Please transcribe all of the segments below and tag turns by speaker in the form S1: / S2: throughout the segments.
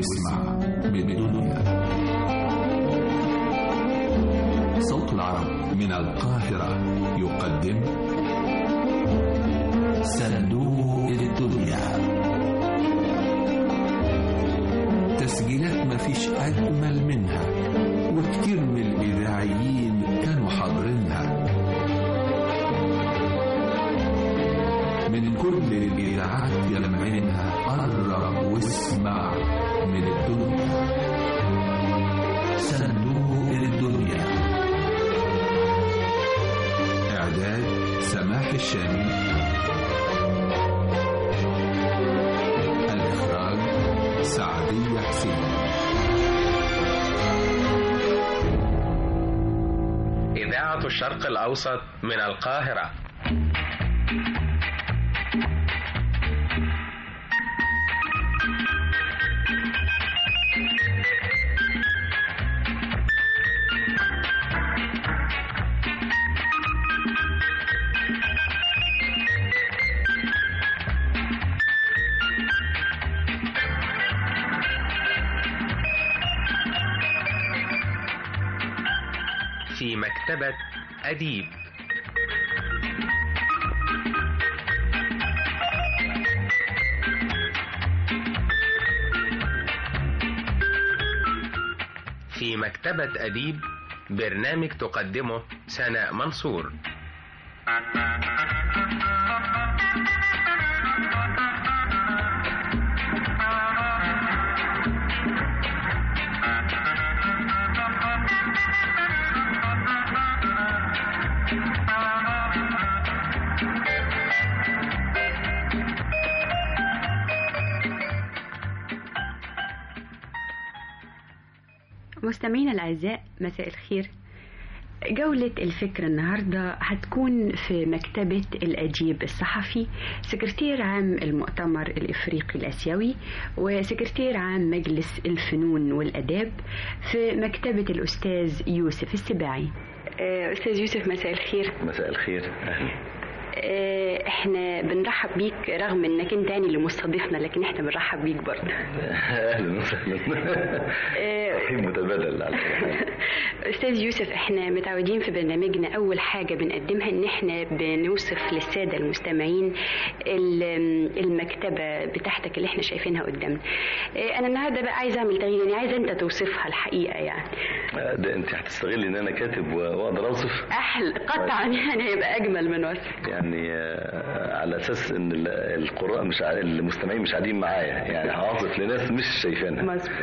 S1: واسمع من الدنيا صوت العرب من القاهرة يقدم صندوق الدنيا تسجيلات مفيش أجمل منها وكتير من الإذاعيين كانوا حاضرينها من كل الإذاعات يلمعينها قرب واسمع من الدنيا صندوق الدنيا إعداد سماح الشامي الإخراج سعدية حسين
S2: إذاعة الشرق الأوسط من القاهرة في مكتبة أديب في مكتبة أديب برنامج تقدمه سناء منصور
S3: مستمعينا الأعزاء مساء الخير جولة الفكر النهاردة هتكون في مكتبة الأديب الصحفي سكرتير عام المؤتمر الإفريقي الآسيوي وسكرتير عام مجلس الفنون والأداب في مكتبة الأستاذ يوسف السباعي أستاذ يوسف مساء الخير
S4: مساء الخير اهلا
S3: آه، احنا بنرحب بيك رغم انك انت يعني اللي مستضيفنا لكن احنا بنرحب بيك برضه
S4: اهلا وسهلا ترحيب متبادل على فكرة.
S3: استاذ يوسف احنا متعودين في برنامجنا اول حاجه بنقدمها ان احنا بنوصف للساده المستمعين ال- المكتبه بتاعتك اللي احنا شايفينها قدامنا آه، انا النهارده بقى عايزه اعمل تغيير يعني عايزه انت توصفها الحقيقه يعني
S4: ده انت هتستغلي ان انا كاتب و- واقدر اوصف
S3: احلى قطعا يعني هيبقى اجمل من وصف
S4: يعني آه، على اساس ان ال- القراء مش ع- المستمعين مش قاعدين معايا يعني هوصف لناس مش شايفينها
S3: مظبوط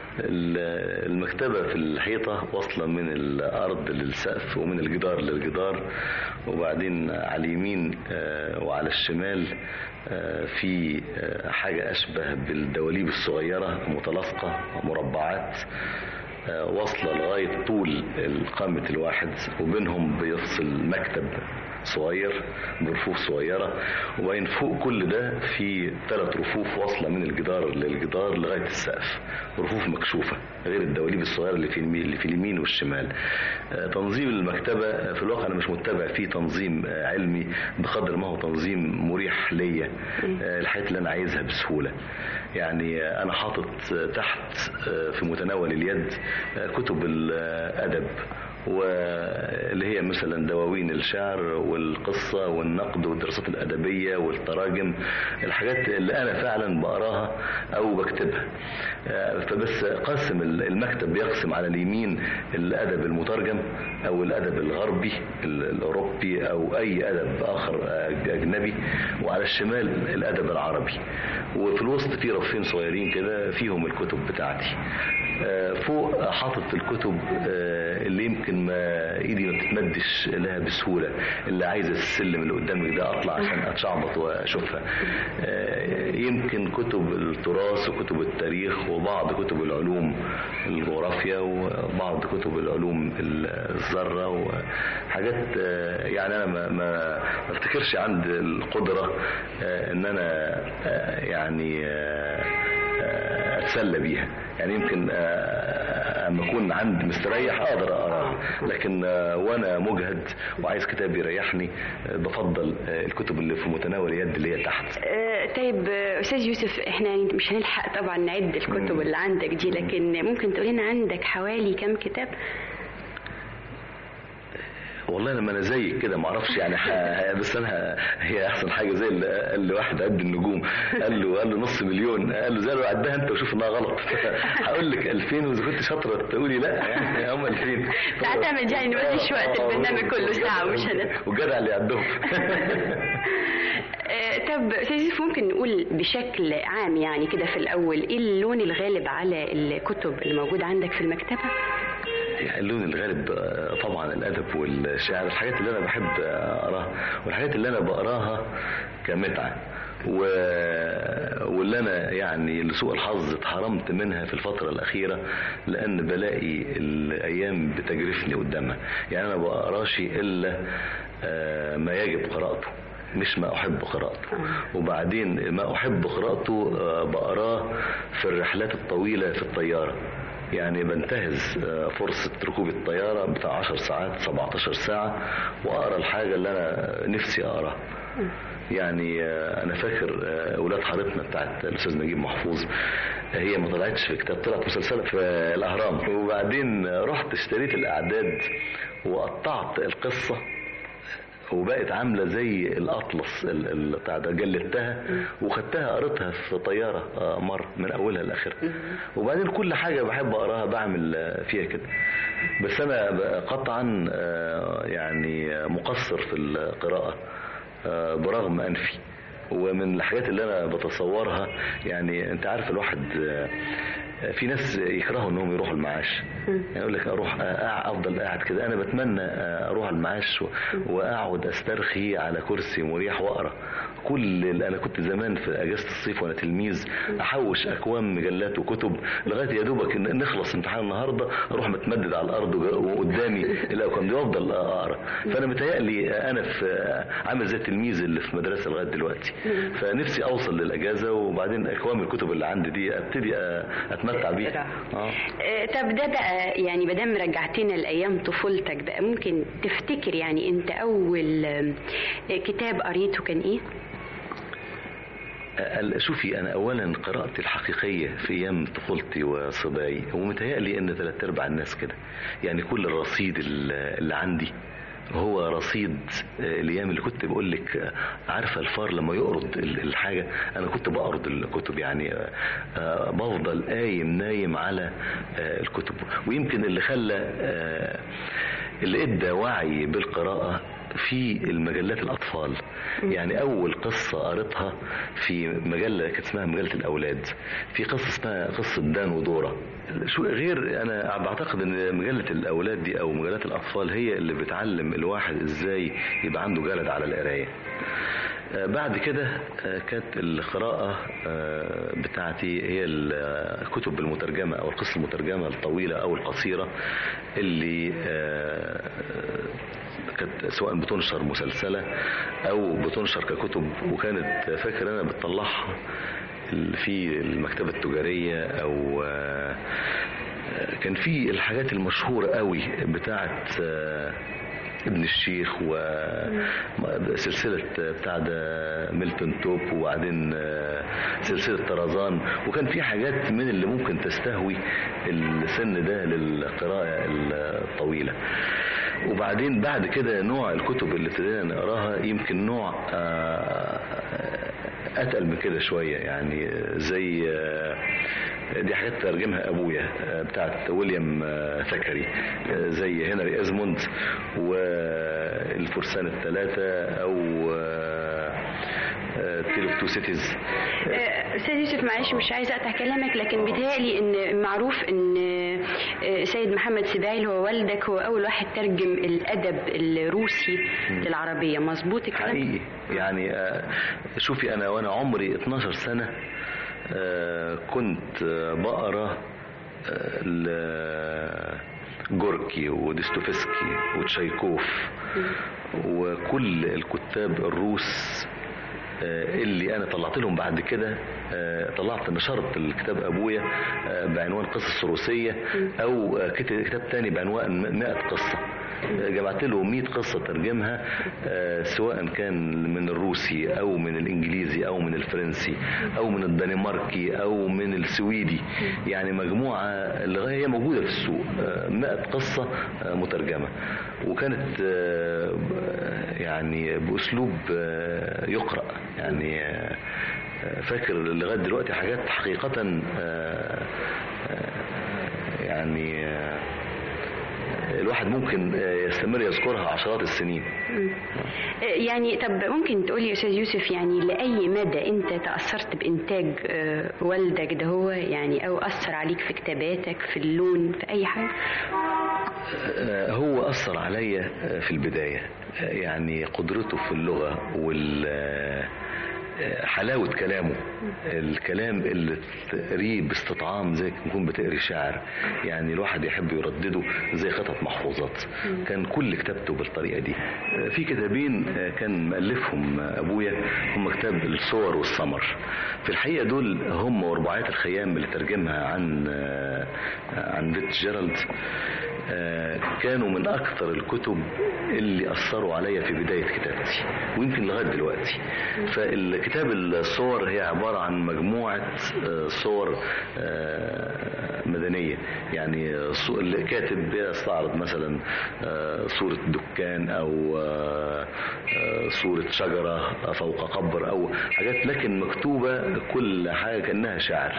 S4: ال- المكتبة في الحيطة واصلة من الأرض للسقف ومن الجدار للجدار وبعدين على اليمين آه، وعلى الشمال آه، في آه، حاجة أشبه بالدواليب الصغيرة متلاصقة مربعات آه، واصلة لغاية طول قامة الواحد وبينهم بيفصل مكتب صغير برفوف صغيرة وبعدين فوق كل ده في ثلاث رفوف واصلة من الجدار للجدار لغاية السقف رفوف مكشوفة غير الدواليب الصغيرة اللي في اليمين اللي في اليمين والشمال آه، تنظيم المكتبة في الواقع أنا مش متبع فيه تنظيم آه، علمي بقدر ما هو تنظيم مريح ليا آه، الحاجات اللي أنا عايزها بسهولة يعني آه، أنا حاطط آه، تحت آه، في متناول اليد آه، كتب الأدب واللي هي مثلا دواوين الشعر والقصة والنقد والدراسات الأدبية والتراجم الحاجات اللي أنا فعلا بقراها أو بكتبها آه، فبس قسم المكتب بيقسم على اليمين الأدب المترجم أو الأدب الغربي ال- الأوروبي أو أي أدب آخر آه، أجنبي وعلى الشمال الأدب العربي وفي الوسط في رفين صغيرين كده فيهم الكتب بتاعتي آه، فوق حاطط الكتب آه، اللي يمكن ما ايدي ما بتتمدش لها بسهوله اللي عايز السلم اللي قدامك ده اطلع عشان اتشعبط واشوفها آه، يمكن كتب التراث وكتب التاريخ وبعض كتب العلوم الجغرافيا وبعض كتب العلوم الذره وحاجات آه، يعني انا ما ما ما افتكرش عندي القدره آه، ان انا آه، يعني آه، آه، اتسلى بيها يعني يمكن آه، اما اكون عند مستريح اقدر اقرا لكن آه، وانا مجهد وعايز كتاب يريحني آه، بفضل آه، الكتب اللي في متناول يد اللي هي تحت
S3: آه، آه، طيب آه، استاذ يوسف احنا يعني مش هنلحق طبعا نعد الكتب اللي عندك دي لكن ممكن تقول لنا عندك حوالي كم كتاب
S4: والله لما انا زيك كده ما اعرفش يعني ح- بس انا هي احسن حاجه زي اللي قال لي واحد قد النجوم قال له قال له نص مليون قال له زي لو عدها انت وشوف انها غلط هقول لك 2000 واذا كنت شاطره تقولي لا يعني هم 2000
S3: تعتمد يعني ما فيش وقت البرنامج كله ساعه مش هنت
S4: وجدع اللي عندهم
S3: آه، طب استاذ يوسف ممكن نقول بشكل عام يعني كده في الاول ايه اللون الغالب على الكتب اللي موجوده عندك في المكتبه
S4: يعني اللون الغالب آه، طبعا الادب والشعر الحاجات اللي انا بحب اقراها والحاجات اللي انا بقراها كمتعه و... واللي انا يعني لسوء الحظ اتحرمت منها في الفتره الاخيره لان بلاقي الايام بتجرفني قدامها يعني انا ما بقراش الا آه، ما يجب قراءته مش ما احب قراءته وبعدين ما احب قراءته آه، بقراه في الرحلات الطويله في الطياره يعني بنتهز آه، فرصة ركوب الطيارة بتاع 10 ساعات 17 ساعة وأقرأ الحاجة اللي أنا نفسي أقراها يعني آه، أنا فاكر آه، أولاد حارتنا بتاعت الأستاذ نجيب محفوظ آه، هي ما طلعتش في كتاب طلعت مسلسلة في الأهرام وبعدين آه، رحت اشتريت الأعداد وقطعت القصة وبقت عامله زي الاطلس ال- ال- بتاع ده جلدتها وخدتها قريتها في طياره آه، مره من اولها لاخرها وبعدين كل حاجه بحب اقراها بعمل آه، فيها كده بس انا ب- قطعا آه، يعني مقصر في القراءه آه، برغم انفي ومن الحاجات اللي انا بتصورها يعني انت عارف الواحد آه، في ناس يكرهوا انهم يروحوا المعاش يعني يقول لك اروح أقع- افضل قاعد كده انا بتمنى اروح المعاش و- واقعد استرخي على كرسي مريح واقرا كل اللي انا كنت زمان في اجازه الصيف وانا تلميذ احوش اكوام مجلات وكتب لغايه يا دوبك إن- نخلص امتحان النهارده اروح متمدد على الارض وج- وقدامي الاكوام دي وافضل اقرا فانا متهيألي انا في عامل زي التلميذ اللي في مدرسه لغايه دلوقتي فنفسي اوصل للاجازه وبعدين اكوام الكتب اللي عندي دي ابتدي أ- اتمتع بيها اه
S3: آه، طب ده بقى يعني ما دام رجعتنا لايام طفولتك بقى ممكن تفتكر يعني انت اول آم، آه، كتاب قريته كان ايه؟
S4: ال- شوفي انا اولا قراءتي الحقيقيه في ايام طفولتي وصباي ومتهيألي ان ثلاث ارباع الناس كده يعني كل الرصيد ال- اللي عندي هو رصيد آه، الايام اللي كنت بقول لك آه، عارفه الفار لما يقرض ال- الحاجه انا كنت بقرض الكتب يعني آه، آه، بفضل قايم نايم على آه، الكتب ويمكن اللي خلى آه، اللي ادى وعي بالقراءه في المجلات الاطفال يعني اول قصه قريتها في مجله كانت اسمها مجله الاولاد في قصه اسمها قصه دان ودوره شو غير انا بعتقد ان مجله الاولاد دي او مجلات الاطفال هي اللي بتعلم الواحد ازاي يبقى عنده جلد على القرايه آه، بعد كده آه، كانت القراءة آه، بتاعتي هي الكتب المترجمة أو القصة المترجمة الطويلة أو القصيرة اللي آه، كانت سواء بتنشر مسلسلة أو بتنشر ككتب وكانت فاكر أنا بتطلعها في المكتبة التجارية أو آه، كان في الحاجات المشهورة قوي بتاعت آه، ابن الشيخ وسلسلة بتاع ده ميلتون توب وبعدين آه، سلسلة طرزان وكان في حاجات من اللي ممكن تستهوي السن ده للقراءة الطويلة وبعدين بعد كده نوع الكتب اللي ابتدينا نقراها يمكن نوع آه، اتقل من كده شويه يعني زي آه، دي حاجات ترجمها ابويا آه، بتاعت ويليام آه، ثكري آه، زي هنري ازموند والفرسان الثلاثه او تيل اوف تو سيتيز
S3: آه، استاذ يوسف معلش مش عايزه اقطع كلامك لكن بيتهيألي ان معروف ان آه، سيد محمد سباعي اللي هو والدك هو اول واحد ترجم الادب الروسي للعربيه مظبوط الكلام
S4: حقيقي يعني آه، شوفي انا وانا عمري 12 سنه آه، كنت آه، بقرا آه، ل- جوركي وديستوفسكي وتشايكوف وكل الكتاب الروس آه، اللي انا طلعت لهم بعد كده آه، طلعت نشرت الكتاب ابويا آه، بعنوان قصص روسيه او آه، كت- كتاب تاني بعنوان 100 قصه آه، جمعت له 100 قصة ترجمها آه، سواء كان من الروسي أو من الإنجليزي أو من الفرنسي أو من الدنماركي أو من السويدي يعني مجموعة اللي هي موجودة في السوق آه، 100 قصة آه، مترجمة وكانت آه، يعني بأسلوب آه، يقرأ يعني آه، آه، فاكر لغاية دلوقتي حاجات حقيقة آه، آه، يعني آه، الواحد ممكن آه، يستمر يذكرها عشرات السنين
S3: يعني طب ممكن تقولي يا استاذ يوسف يعني لاي مدى انت تاثرت بانتاج آه، والدك ده هو يعني او اثر عليك في كتاباتك في اللون في اي حاجه
S4: آه، هو أثر عليا آه، في البداية آه، يعني قدرته في اللغة وال آه، آه، حلاوة كلامه الكلام اللي تقريه باستطعام زي ما تكون بتقري شعر يعني الواحد يحب يردده زي خطط محفوظات كان كل كتابته بالطريقة دي آه، في كتابين آه، كان مؤلفهم آه، أبويا هم كتاب الصور والسمر في الحقيقة دول هم ورباعيات الخيام اللي ترجمها عن آه، عن بيت جيرالد آه، كانوا من أكثر الكتب اللي أثروا عليا في بداية كتابتي ويمكن لغاية دلوقتي فالكتاب الصور هي عبارة عن مجموعة آه، صور آه، مدنية يعني صو- الكاتب بيستعرض مثلا آه، صورة دكان أو آه، آه، صورة شجرة فوق قبر أو حاجات لكن مكتوبة كل حاجة كأنها شعر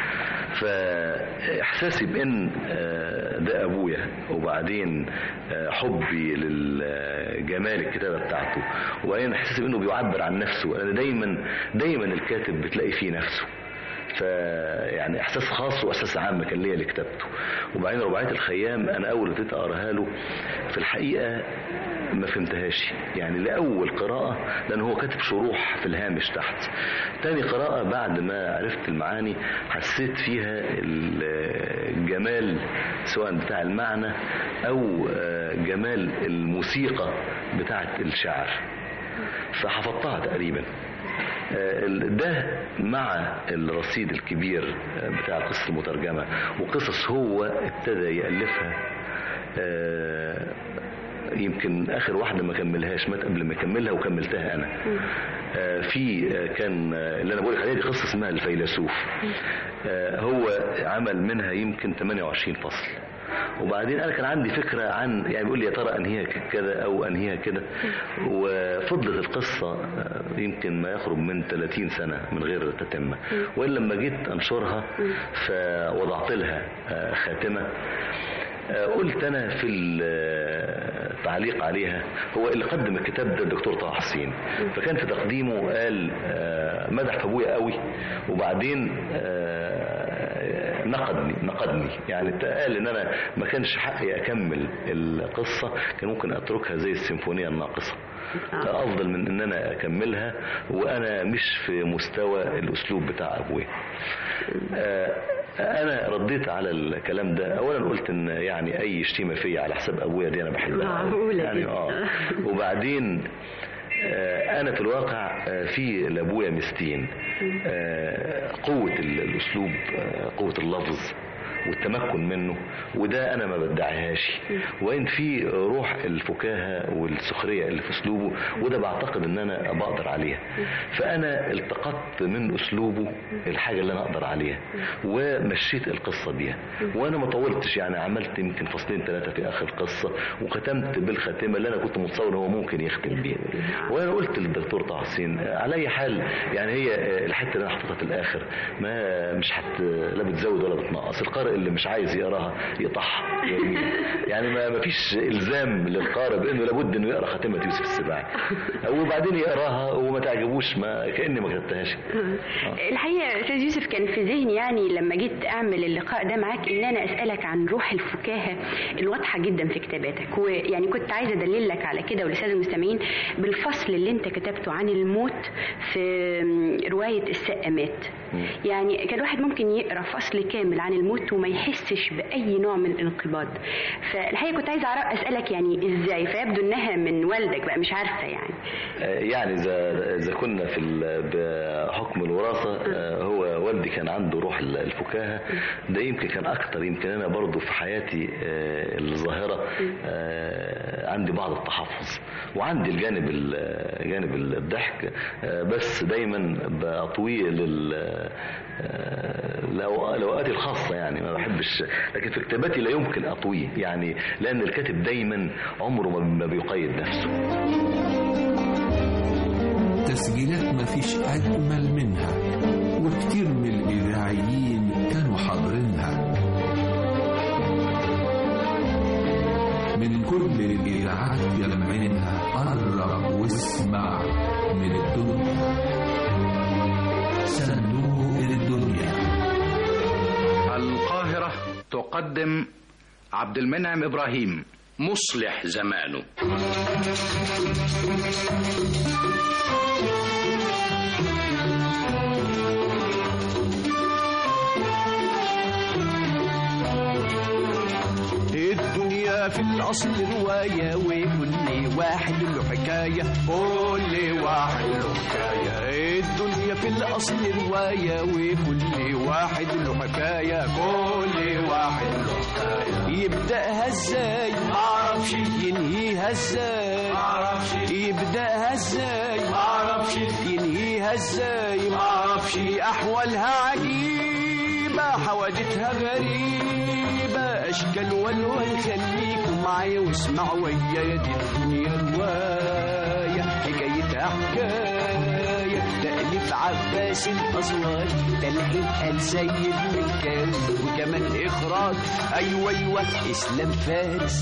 S4: فإحساسي بأن آه، ده أبويا وبعدين آه، حبي لجمال الكتابة بتاعته وبعدين إحساسي بأنه بيعبر عن نفسه أنا دايما دايما الكاتب بتلاقي فيه نفسه فيعني احساس خاص واحساس عام كان ليا لكتابته وبعدين رباعيه الخيام انا اول ما ابتديت اقراها له في الحقيقه ما فهمتهاش يعني لاول قراءه لان هو كاتب شروح في الهامش تحت تاني قراءه بعد ما عرفت المعاني حسيت فيها الجمال سواء بتاع المعنى او آه، جمال الموسيقى بتاعه الشعر فحفظتها تقريبا آه، ده مع الرصيد الكبير آه، بتاع القصص المترجمة وقصص هو ابتدى يألفها آه، يمكن آخر واحدة ما كملهاش مات قبل ما يكملها وكملتها أنا آه، في آه، كان آه، اللي أنا بقول عليها دي قصة اسمها الفيلسوف آه، هو عمل منها يمكن 28 فصل وبعدين انا كان عندي فكره عن يعني بيقول لي يا ترى انهيها كده او انهيها كده وفضلت القصه آه، يمكن ما يقرب من 30 سنه من غير تتمه والا لما جيت انشرها فوضعت لها آه، خاتمه آه، قلت انا في التعليق عليها هو اللي قدم الكتاب ده الدكتور طه حسين فكان في تقديمه قال آه، مدح في ابويا قوي وبعدين آه، نقدني نقدني يعني قال ان انا ما كانش حقي اكمل القصه كان ممكن اتركها زي السيمفونيه الناقصه افضل من ان انا اكملها وانا مش في مستوى الاسلوب بتاع ابويا آه، انا رديت على الكلام ده اولا قلت ان يعني اي شتيمه فيا على حساب ابويا دي انا بحبها
S3: معقولة
S4: يعني
S3: دي.
S4: اه وبعدين آه، انا في الواقع آه، في لابويا مستين آه، قوه ال- الاسلوب آه، قوه اللفظ والتمكن منه وده انا ما بدعيهاش وان في روح الفكاهه والسخريه اللي في اسلوبه وده بعتقد ان انا بقدر عليها فانا التقطت من اسلوبه الحاجه اللي انا اقدر عليها ومشيت القصه بيها وانا ما طولتش يعني عملت يمكن فصلين ثلاثه في اخر القصه وختمت بالختمه اللي انا كنت متصور هو ممكن يختم بيها وانا قلت للدكتور طه حسين على اي حال يعني هي الحته اللي انا حطيتها في الاخر ما مش حت لا بتزود ولا بتنقص القارئ اللي مش عايز يقراها يقطعها يرميها. يعني ما ما فيش الزام للقارئ بانه لابد انه يقرا خاتمه يوسف السباعي وبعدين يقراها وما تعجبوش ما كاني ما كتبتهاش
S3: الحقيقه يا استاذ يوسف كان في ذهني يعني لما جيت اعمل اللقاء ده معاك ان انا اسالك عن روح الفكاهه الواضحه جدا في كتاباتك ويعني كنت عايزه ادللك على كده وللساده المستمعين بالفصل اللي انت كتبته عن الموت في روايه السقا مات يعني كان الواحد ممكن يقرا فصل كامل عن الموت وما يحسش باي نوع من الانقباض فالحقيقه كنت عايزه أعرف- اسالك يعني ازاي فيبدو انها من والدك بقى مش عارفه يعني
S4: يعني اذا اذا كنا في ال- بحكم الوراثه آه، هو والدي كان عنده روح ال- الفكاهه ده يمكن كان اكتر يمكن انا برضو في حياتي آه، الظاهره آه، عندي بعض التحفظ وعندي الجانب ال- جانب الضحك آه، بس دايما بطويه لل آه، لأو- لاوقاتي الخاصه يعني ما بحبش لكن في كتاباتي لا يمكن اطويه يعني لان الكاتب دايما عمره ما- ما بيقيد نفسه
S1: تسجيلات مفيش أجمل منها وكتير من الإذاعيين كانوا حاضرينها من كل الإذاعات يلمعينها قرب واسمع من الدنيا صندوق الدنيا
S5: القاهرة تقدم عبد المنعم إبراهيم مصلح زمانه
S6: الدنيا في الأصل رواية وكل واحد له حكاية كل واحد له حكاية الدنيا في الأصل رواية وكل واحد له حكاية كل واحد له حكاية يبدأها ازاي معرفش ينهيها ازاي معرفش يبدأها ازاي معرفش ينهيها ازاي معرفش أحوالها عجيبة حوادثها غريبة أشكال والوان خليكم معايا واسمعوا ويايا دي الدنيا رواية حكايتها حكاية تأليف عباس الأصلاني تلحين آل سيد مكاوي وكمان إخراج أيوة أيوة إسلام فارس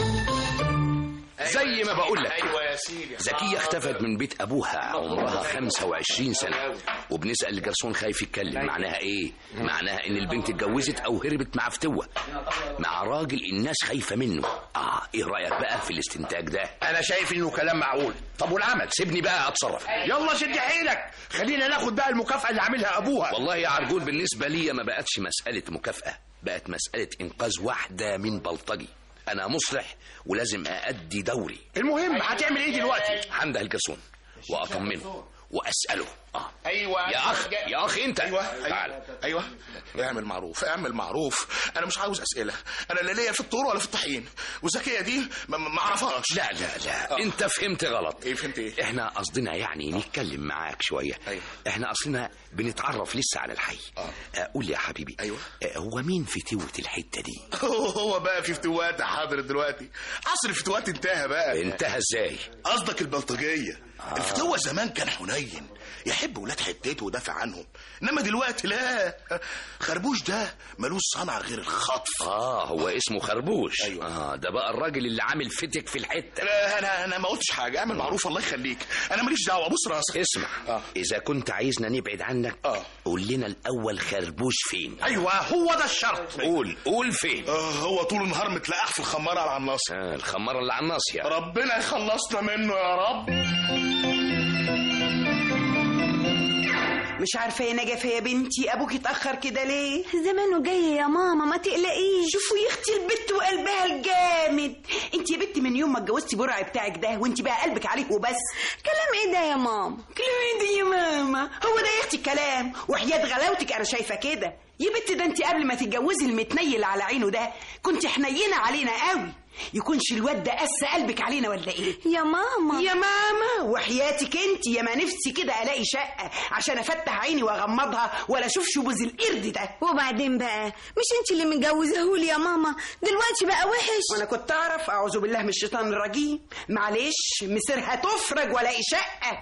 S5: زي ما بقول لك زكية اختفت من بيت أبوها عمرها 25 سنة وبنسأل الجرسون خايف يتكلم معناها إيه؟ معناها إن البنت اتجوزت أو هربت مع فتوة مع راجل الناس خايفة منه آه إيه رأيك بقى في الاستنتاج ده؟
S7: انا شايف انه كلام معقول طب والعمل
S5: سيبني بقى أتصرف
S7: يلا شد حيلك خلينا ناخد بقى المكافأة اللي عاملها ابوها
S5: والله يا عرجول بالنسبة لي ما بقتش مسألة مكافأة بقت مسألة إنقاذ واحدة من بلطجي أنا مصلح ولازم أأدي دوري
S7: المهم هتعمل ايه دلوقتي
S5: حمده الجرسون وأطمنه وأسأله آه.
S7: ايوه
S5: يا أخ يا أخ أنت
S7: ايوه
S5: تعال
S7: ايوه اعمل معروف اعمل معروف انا مش عاوز اسئله انا لا ليا في الطور ولا في الطحين والذكيه دي ما- ما ما اعرفهاش
S5: لا لا لا انت فهمت غلط
S7: ايه فهمت ايه
S5: احنا قصدنا يعني نتكلم معاك شويه
S7: أيوة.
S5: احنا اصلنا بنتعرف لسه على الحي
S7: آه.
S5: آه، قول لي يا حبيبي
S7: أيوة.
S5: آه، هو مين فتوة الحته دي
S7: هو بقى في فتوات حاضر دلوقتي عصر الفتوات انتهى بقى
S5: انتهى ازاي
S7: قصدك البلطجية آه. الفتوة زمان كان حنين يحب ولاد حتته ودافع عنهم انما دلوقتي لا خربوش ده ملوش صنع غير الخطف
S5: اه هو اسمه خربوش
S7: أيوة.
S5: اه ده بقى الراجل اللي عامل فتك في الحته
S7: لا انا انا ما قلتش حاجه اعمل معروف الله يخليك انا ماليش دعوه بص راسك
S5: اسمع
S7: آه.
S5: اذا كنت عايزنا نبعد عنك
S7: آه.
S5: قول لنا الاول خربوش فين
S7: ايوه هو ده الشرط
S5: قول قول فين
S7: آه هو طول النهار متلقح في الخماره على الناصر
S5: آه الخماره اللي على الناصيه
S7: ربنا يخلصنا منه يا رب
S8: مش عارفه يا نجفه يا بنتي ابوك اتاخر كده ليه
S9: زمانه جاي يا ماما ما تقلقيش
S8: شوفوا يا اختي البت وقلبها الجامد انت يا بنتي من يوم ما اتجوزتي برع بتاعك ده وانت بقى قلبك عليه وبس
S9: كلام ايه ده يا ماما
S8: كلام ايه ده يا ماما هو ده يا اختي الكلام وحياة غلاوتك انا شايفه كده يا بنتي ده انت قبل ما تتجوزي المتنيل على عينه ده كنت حنينه علينا قوي يكونش الواد ده قس قلبك علينا ولا ايه
S9: يا ماما
S8: يا ماما وحياتك انت يا ما نفسي كده الاقي شقه عشان افتح عيني واغمضها ولا اشوف شبوز القرد ده
S9: وبعدين بقى مش انت اللي متجوزاهولي يا ماما دلوقتي بقى وحش
S8: وانا كنت اعرف اعوذ بالله من الشيطان الرجيم معلش مصيرها تفرج والاقي شقه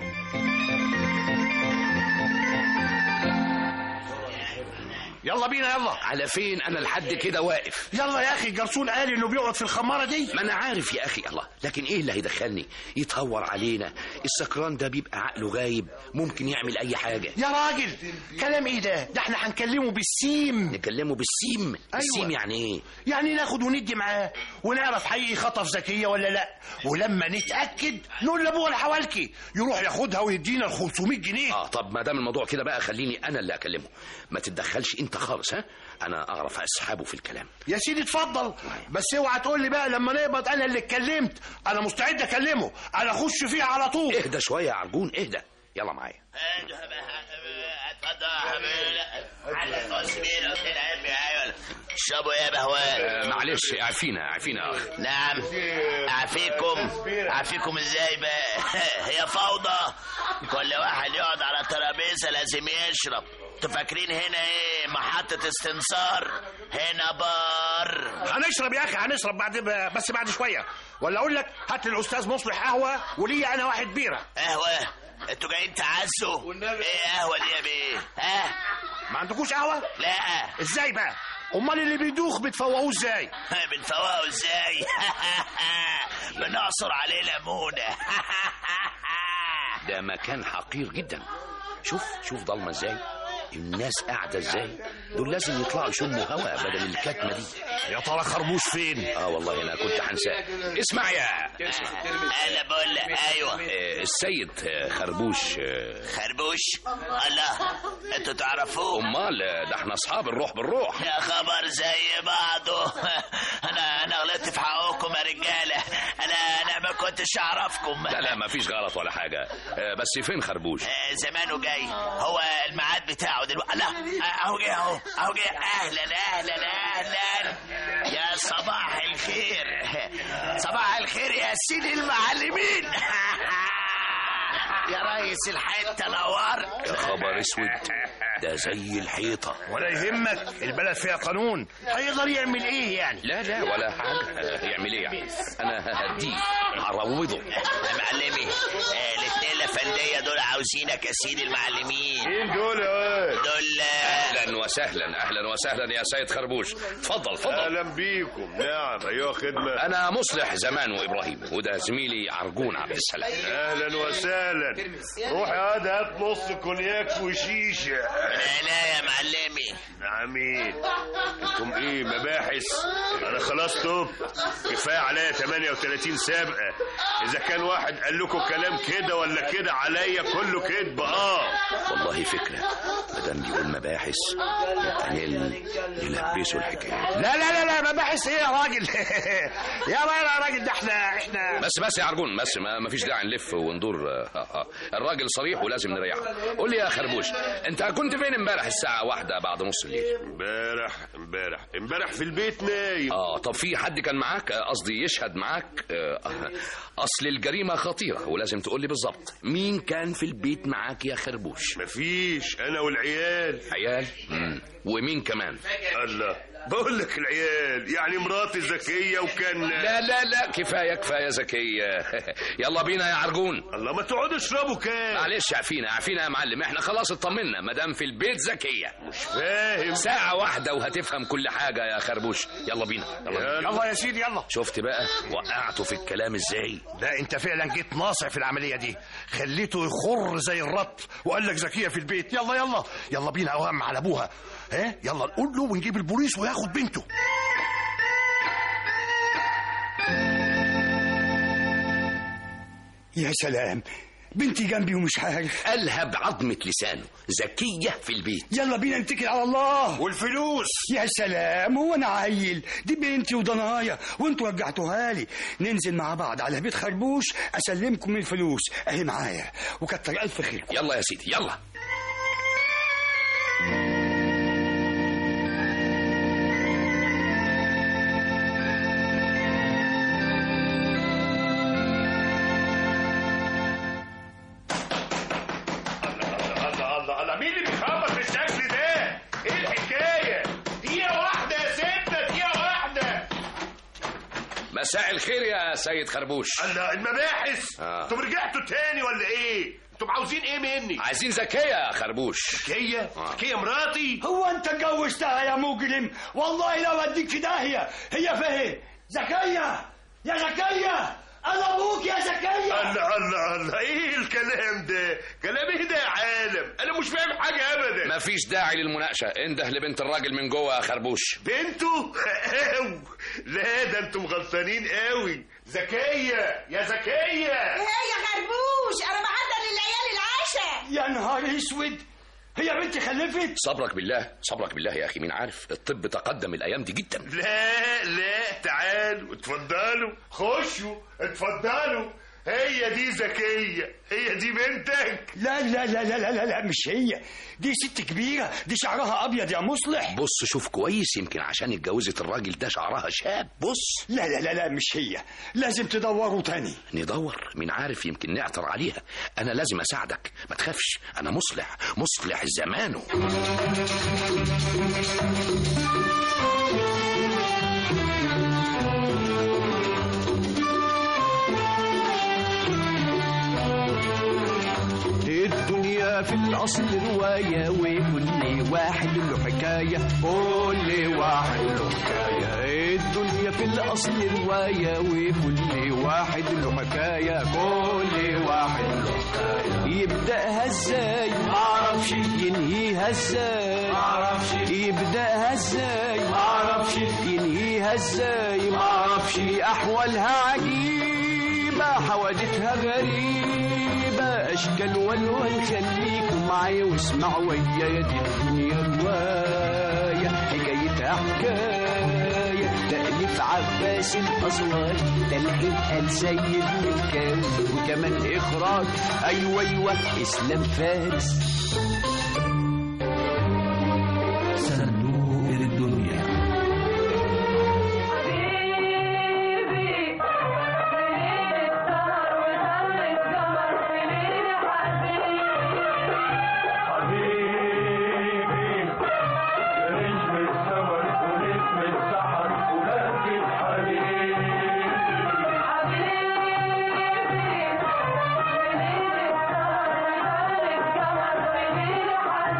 S7: يلا بينا يلا
S5: على فين انا لحد كده واقف
S7: يلا يا اخي الجرسون قال انه بيقعد في الخماره دي
S5: ما انا عارف يا اخي الله لكن ايه اللي هيدخلني يتهور علينا السكران ده بيبقى عقله غايب ممكن يعمل اي حاجه
S7: يا راجل كلام ايه ده ده احنا هنكلمه بالسيم
S5: نكلمه بالسيم السيم يعني ايه
S7: يعني ناخد وندي معاه ونعرف حقيقي خطف زكيه ولا لا ولما نتاكد نقول لابوها الحوالكي يروح ياخدها ويدينا ال 500 جنيه
S5: اه طب ما دام الموضوع كده بقى خليني انا اللي اكلمه ما تتدخلش انت خالص ها انا اعرف اسحبه في الكلام
S7: يا سيدي اتفضل بس اوعى تقول لي بقى لما نقبض انا اللي اتكلمت انا مستعد اكلمه انا اخش فيه على طول
S5: اهدى شويه يا عرجون اهدى يلا معايا
S10: اتفضل يا حبيبي على تصوير وتلعب ايوه اشربوا ايه يا بهوان
S5: آه، معلش اعفينا اعفينا يا اخ
S10: نعم اعفيكم اعفيكم ازاي بقى هي فوضى كل واحد يقعد على ترابيزه لازم يشرب انتوا فاكرين هنا ايه محطة استنصار هنا بار
S11: هنشرب يا اخي هنشرب بعد بس بعد شويه ولا اقول لك هات لي الاستاذ مصلح قهوه وليا انا واحد بيره
S10: قهوة انتوا جايين تعزوا ايه قهوة دي يا بيه ها
S11: ما عندكوش قهوه
S10: لا
S11: ازاي بقى امال اللي بيدوخ بتفوقوه ازاي
S10: بنفوقه ازاي بنعصر عليه ليمونة
S5: ده مكان حقير جدا شوف شوف ضلمه ازاي الناس قاعده ازاي دول لازم يطلعوا يشموا هوا بدل الكتمه دي
S11: يا ترى خربوش فين
S5: اه والله انا كنت هنساه اسمع يا
S10: انا بقول لك ايوه
S5: آه، السيد آه، خربوش آه،
S10: خربوش الله انتوا تعرفوه
S5: امال آه، ده احنا اصحاب الروح بالروح
S10: يا خبر زي بعضه انا انا غلطت في حقكم يا رجاله انا انا ما كنتش اعرفكم
S5: لا لا ما فيش غلط ولا حاجه آه، بس فين خربوش
S10: آه، زمانه جاي هو الميعاد بتاعه دلوقتي لا آه، اهو جه اهو اهو جه اهلا اهلا اهلا يا صباح الخير صباح الخير يا سيدي المعلمين يا ريس الحته نورت
S5: يا خبر اسود ده زي الحيطه
S11: ولا يهمك البلد فيها قانون هيقدر يعمل ايه يعني
S5: لا لا ولا حاجه آه، يعمل ايه يعني انا ههديه هروضه
S10: يا معلمي آه، الاثنين الافنديه دول عاوزينك يا سيدي المعلمين
S12: مين دول يا واد؟
S10: دول آه،
S5: اهلا وسهلا اهلا وسهلا يا سيد خربوش اتفضل اتفضل
S12: اهلا بيكم نعم ايوه خدمه
S5: انا مصلح زمان وابراهيم وده زميلي عرجون عبد السلام
S12: اهلا وسهلا روح يا واد هات نص كونياك وشيشه
S10: لا يا معلمي
S12: عميد انتم ايه مباحث انا خلاص توب كفايه عليا 38 سابقه اذا كان واحد قال لكم كلام كده ولا كده عليا كله كذب اه
S5: والله فكره مادام بيقول مباحث يبقى نل نلبسه الحكايه
S11: لا لا لا لا مباحث ايه يا راجل يا راجل يا راجل ده احنا احنا
S5: بس بس يا عرجون بس ما ما فيش داعي نلف وندور آه، آه. الراجل صريح ولازم نريحه قول لي يا خربوش انت كنت فين امبارح الساعه واحدة بعد نص الليل
S12: امبارح امبارح امبارح في البيت نايم
S5: اه طب في حد كان معاك آه، قصدي يشهد معاك آه، اصل الجريمه خطيره ولازم تقول لي بالظبط مين كان في البيت معاك يا خربوش
S12: مفيش انا والعيال
S5: عيال مم. ومين كمان
S12: الله بقول لك العيال يعني مراتي ذكيه وكان
S5: لا لا لا كفايه كفايه زكيه يلا بينا يا عرجون
S12: الله ما تقعدوا اشربوا كام
S5: معلش عفينا عفينا يا معلم احنا خلاص اطمنا ما دام في البيت زكيه
S12: مش فاهم
S5: ساعه واحده وهتفهم كل حاجه يا خربوش يلا بينا يلا, بينا.
S11: يلا يا سيدي يلا
S5: شفت بقى وقعته في الكلام ازاي
S11: لا انت فعلا جيت ناصع في العمليه دي خليته يخر زي الرط وقال لك زكيه في البيت يلا يلا يلا بينا اوام على ابوها ها يلا نقول له ونجيب البوليس وياخد بنته
S13: يا سلام بنتي جنبي ومش عارف
S5: قالها بعظمه لسانه زكيه في البيت
S13: يلا بينا نتكل على الله
S11: والفلوس
S13: يا سلام هو انا عيل دي بنتي وضنايا وانتوا رجعتوها لي ننزل مع بعض على بيت خربوش اسلمكم الفلوس اهي معايا وكتر الف خيركم
S5: يلا يا سيدي يلا
S12: الله الله الله مين اللي بيخبط بالشكل ده؟ ايه الحكايه؟ دقيقه واحده يا ستة دقيقه واحده
S5: مساء الخير يا سيد خربوش
S12: الله المباحث
S5: آه.
S12: انتم رجعتوا تاني ولا ايه؟ انتم عاوزين ايه مني؟
S5: عايزين زكيه يا خربوش
S12: زكيه؟ زكيه مراتي؟
S13: هو انت اتجوزتها يا مجرم والله لو اديك في داهيه هي فين زكيه يا زكيه انا ابوك يا زكيه
S12: الله الله الله ايه الكلام ده؟ كلام ايه ده يا عالم؟ انا مش فاهم حاجه ابدا
S5: مفيش داعي للمناقشه انده لبنت الراجل من جوه يا خربوش
S12: بنته؟ أو. لا ده انتم غلطانين قوي زكيه يا زكيه
S9: ايه يا خربوش انا بحضر للعيال العشاء
S13: يا نهار اسود هي بنتي خلفت
S5: صبرك بالله صبرك بالله يا اخي مين عارف الطب تقدم الايام دي جدا
S12: لا لا تعالوا اتفضلوا خشوا اتفضلوا هي دي زكية هي دي بنتك
S13: لا لا لا لا لا لا, لا مش هي دي ست كبيرة دي شعرها أبيض يا مصلح
S5: بص شوف كويس يمكن عشان اتجوزت الراجل ده شعرها شاب بص
S13: لا لا لا لا مش هي لازم تدوروا تاني
S5: ندور مين عارف يمكن نعثر عليها انا لازم اساعدك ما تخافش انا مصلح مصلح زمانه
S6: الدنيا في الأصل رواية وكل واحد له حكاية كل واحد له حكاية الدنيا في الأصل رواية وكل واحد له حكاية كل واحد له حكاية يبدأها ازاي معرفش ينهيها ازاي معرفش يبدأها ازاي معرفش ينهيها ازاي معرفش أحوالها عجيبة حوادثها غريبة أشكال والوان خليكم معايا واسمعوا ويايا دي الدنيا رواية حكايتها حكاية تأليف عباس الأصغر تلحين آل سيد مكاوي وكمان إخراج أيوة أيوة إسلام فارس
S1: صندوق الدنيا
S14: حبيبي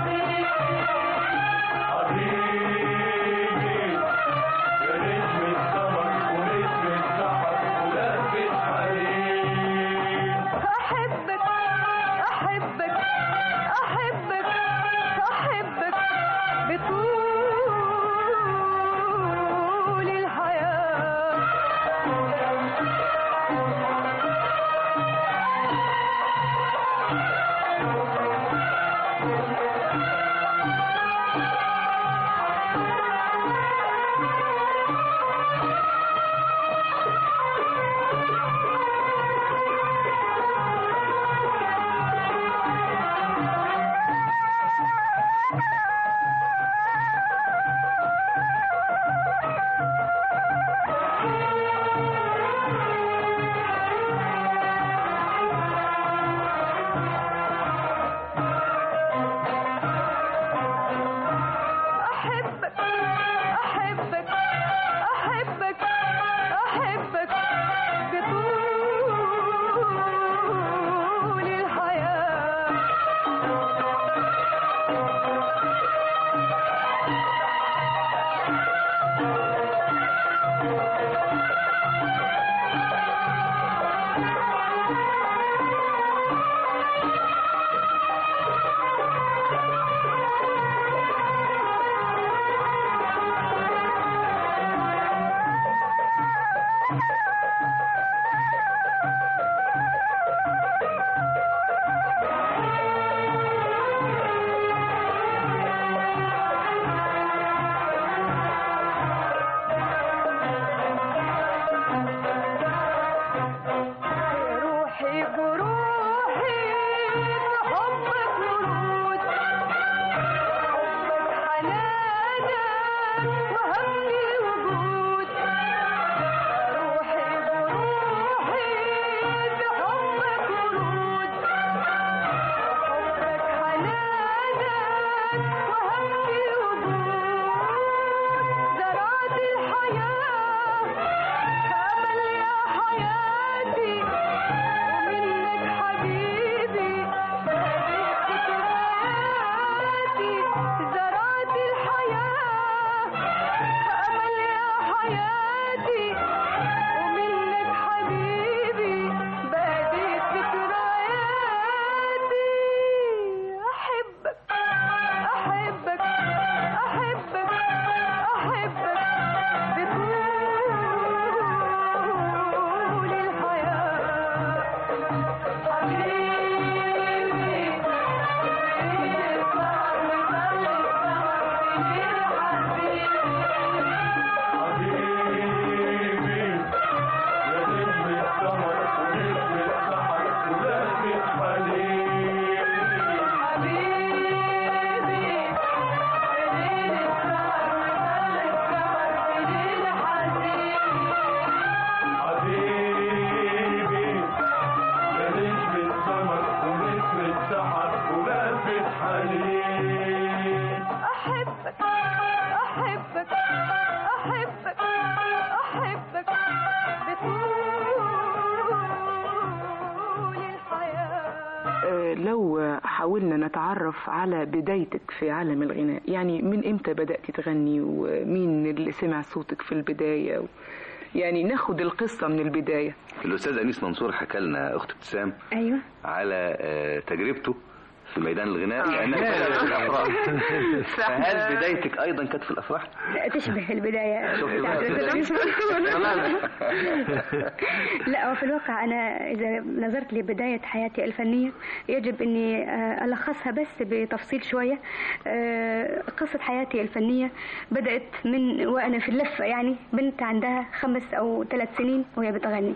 S14: حاولنا نتعرف على بدايتك في عالم الغناء يعني من امتى بدأتي تغني ومين اللي سمع صوتك في البداية و... يعني ناخد القصة من البداية
S4: الاستاذ انيس منصور حكى لنا اخت ابتسام
S15: ايوه
S4: على آه، تجربته في ميدان الغناء
S15: آه.
S4: لانها كانت في الافراح
S15: صح.
S4: فهل بدايتك ايضا كانت في الافراح؟
S15: تشبه البداية
S4: شوفي بقى
S15: بتاعت
S4: كده.
S15: الأستاذ لا وفي الواقع أنا إذا نظرت لبداية حياتي الفنية يجب أني آه، ألخصها بس بتفصيل شوية آه، قصة حياتي الفنية بدأت من وأنا في اللفة يعني بنت عندها خمس أو ثلاث سنين وهي بتغني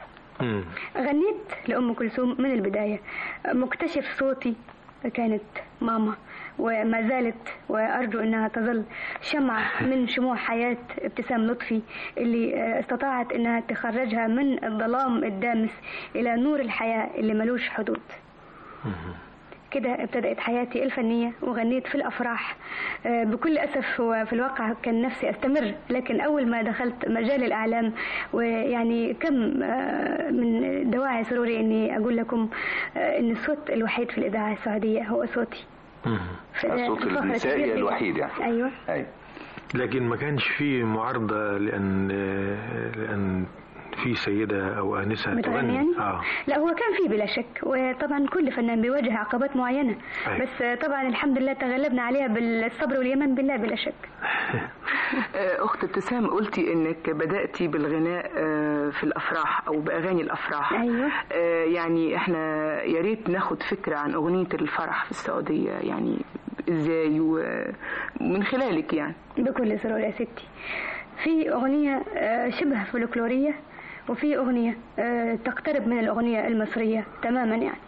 S15: غنيت لأم كلثوم من البداية مكتشف صوتي كانت ماما وما زالت وأرجو أنها تظل شمعة من شموع حياة ابتسام لطفي اللي آه، استطاعت أنها تخرجها من الظلام الدامس إلى نور الحياة اللي ملوش حدود كده ابتدأت حياتي الفنية وغنيت في الأفراح آه، بكل أسف هو في الواقع كان نفسي أستمر لكن أول ما دخلت مجال الإعلام ويعني كم آه، من دواعي سروري أني أقول لكم آه، أن الصوت الوحيد في الإذاعة السعودية هو صوتي ف-
S16: الصوت
S15: فخر
S16: النسائي
S15: كبير لي.
S16: الوحيد يعني.
S15: أيوه
S16: أيوة.
S17: لكن ما كانش في معارضة لأن لأن في سيدة أو آنسة
S15: بتغني
S17: تغني
S15: يعني؟
S17: آه.
S15: لا هو كان فيه بلا شك وطبعا كل فنان بيواجه عقبات معينة
S17: أي.
S15: بس آه، طبعا الحمد لله تغلبنا عليها بالصبر واليمن بالله بلا شك
S14: آه، أخت ابتسام قلتي إنك بدأتي بالغناء آه، في الأفراح أو بأغاني الأفراح
S15: أيوة
S14: آه، يعني إحنا يا ريت ناخد فكرة عن أغنية الفرح في السعودية يعني إزاي ومن خلالك يعني
S15: بكل سرور يا ستي في أغنية آه، شبه فولكلورية وفي أغنية آه، تقترب من الأغنية المصرية تماما يعني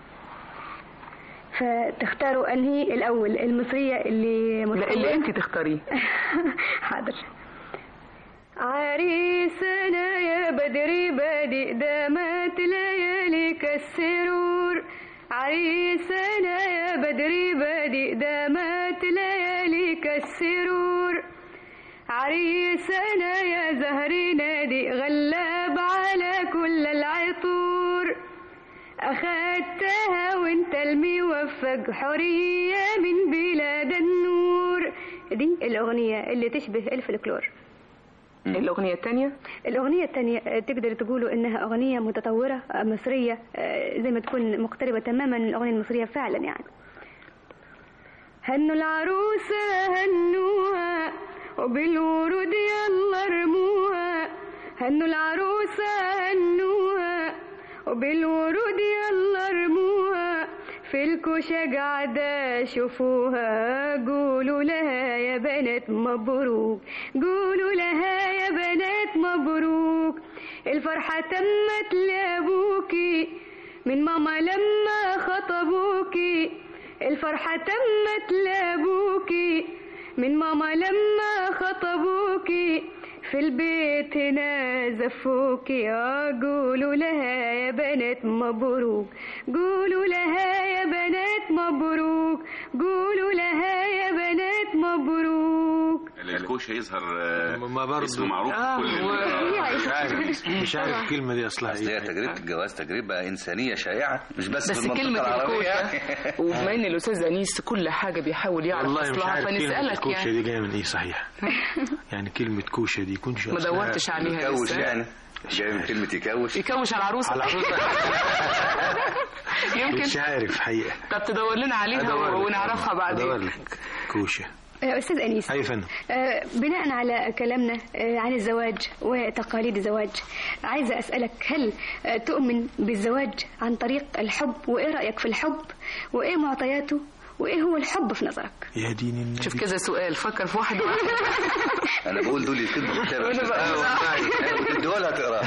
S15: فتختاروا أنهي الأول المصرية اللي
S14: لا اللي أنت تختاريه
S15: حاضر عريسنا يا بدري بادئ دامت لياليك السرور عريسنا يا بدري بادئ دامت لياليك السرور عريسنا يا زهري نادي غلاب على كل العطور أخدتها وانت الموفق حرية من بلاد النور دي الأغنية اللي تشبه الفلكلور
S14: الأغنية الثانية
S15: الأغنية الثانية آه، تقدر تقولوا إنها أغنية متطورة آه، مصرية آه، زي ما تكون مقتربة تماما من الأغنية المصرية فعلا يعني هنوا العروسة هنوها وبالورود يلا رموها هنوا العروسة هنوها وبالورود يلا رموها في الكوشة قاعدة شوفوها قولوا لها يا بنات مبروك قولوا لها يا بنات مبروك الفرحة تمت لأبوكي من ماما لما خطبوكي الفرحة تمت لأبوكي من ماما لما خطبوكي في البيت هنا زفوكي آه قولوا لها يا بنات مبروك قولوا لها يا بنات مبروك قولوا لها يا بنات مبروك
S18: الكوشه يظهر آه،
S17: ما برضه
S18: اسمه معروف
S17: آه
S18: في كل
S17: هو-
S18: ال-
S17: مش عارف مش عارف الكلمة دي أصلها
S4: أصل هي تجربة الجواز تجربة إنسانية شائعة مش بس,
S14: بس
S4: في المنطقة
S14: كلمة
S4: العربية
S14: الكوشة وبما إن الأستاذ أنيس كل حاجة بيحاول يعرف
S17: والله مش
S14: أصلها
S17: عارف كلمة
S14: فنسألك
S17: الكوشة
S14: يعني
S17: دي جاية من إيه صحيح يعني كلمة كوشة دي كنش
S14: ما دورتش عليها
S4: يكوش
S14: لسه.
S4: يعني جاي من كلمة يكوش
S14: يكوش على العروسة
S17: على العروسة
S14: يمكن
S17: مش عارف حقيقة
S14: طب تدور لنا عليها
S17: أدور لك.
S14: ونعرفها بعدين
S17: أدور لك كوشة
S15: آه، أستاذ أنيس
S17: أي فن
S15: آه، بناء على كلامنا آه، عن الزواج وتقاليد الزواج عايزة أسألك هل آه، تؤمن بالزواج عن طريق الحب وإيه رأيك في الحب وإيه معطياته وإيه هو الحب في نظرك
S17: يا دين النبي
S14: شوف كذا سؤال فكر في واحد واحد
S4: أنا بقول دول يكتبوا كتاب
S14: وأنا بقول-
S4: وتديهولها تقراه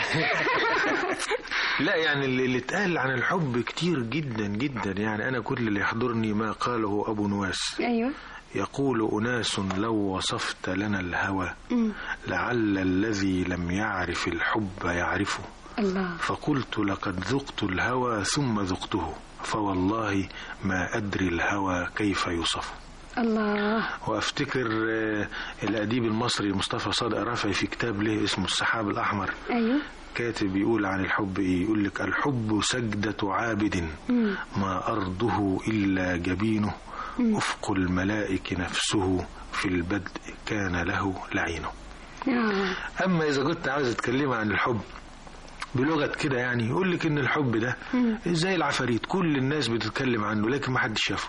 S17: لا يعني اللي اللي اتقال عن الحب كتير جدا جدا يعني أنا كل اللي يحضرني ما قاله أبو نواس
S15: أيوة
S17: يقول أناس لو وصفت لنا الهوى
S15: مم.
S17: لعل الذي لم يعرف الحب يعرفه
S15: الله
S17: فقلت لقد ذقت الهوى ثم ذقته فوالله ما أدري الهوى كيف يوصف
S15: الله
S17: وافتكر آه، الاديب المصري مصطفى صادق رافعي في كتاب له اسمه السحاب الاحمر
S15: أيوة
S17: كاتب يقول عن الحب ايه يقول لك الحب سجدة عابد ما أرضه إلا جبينه أفق الملائك نفسه في البدء كان له لعينه أما إذا كنت عاوز تتكلم عن الحب بلغة كده يعني يقول لك إن الحب ده زي العفاريت كل الناس بتتكلم عنه لكن ما حدش شافه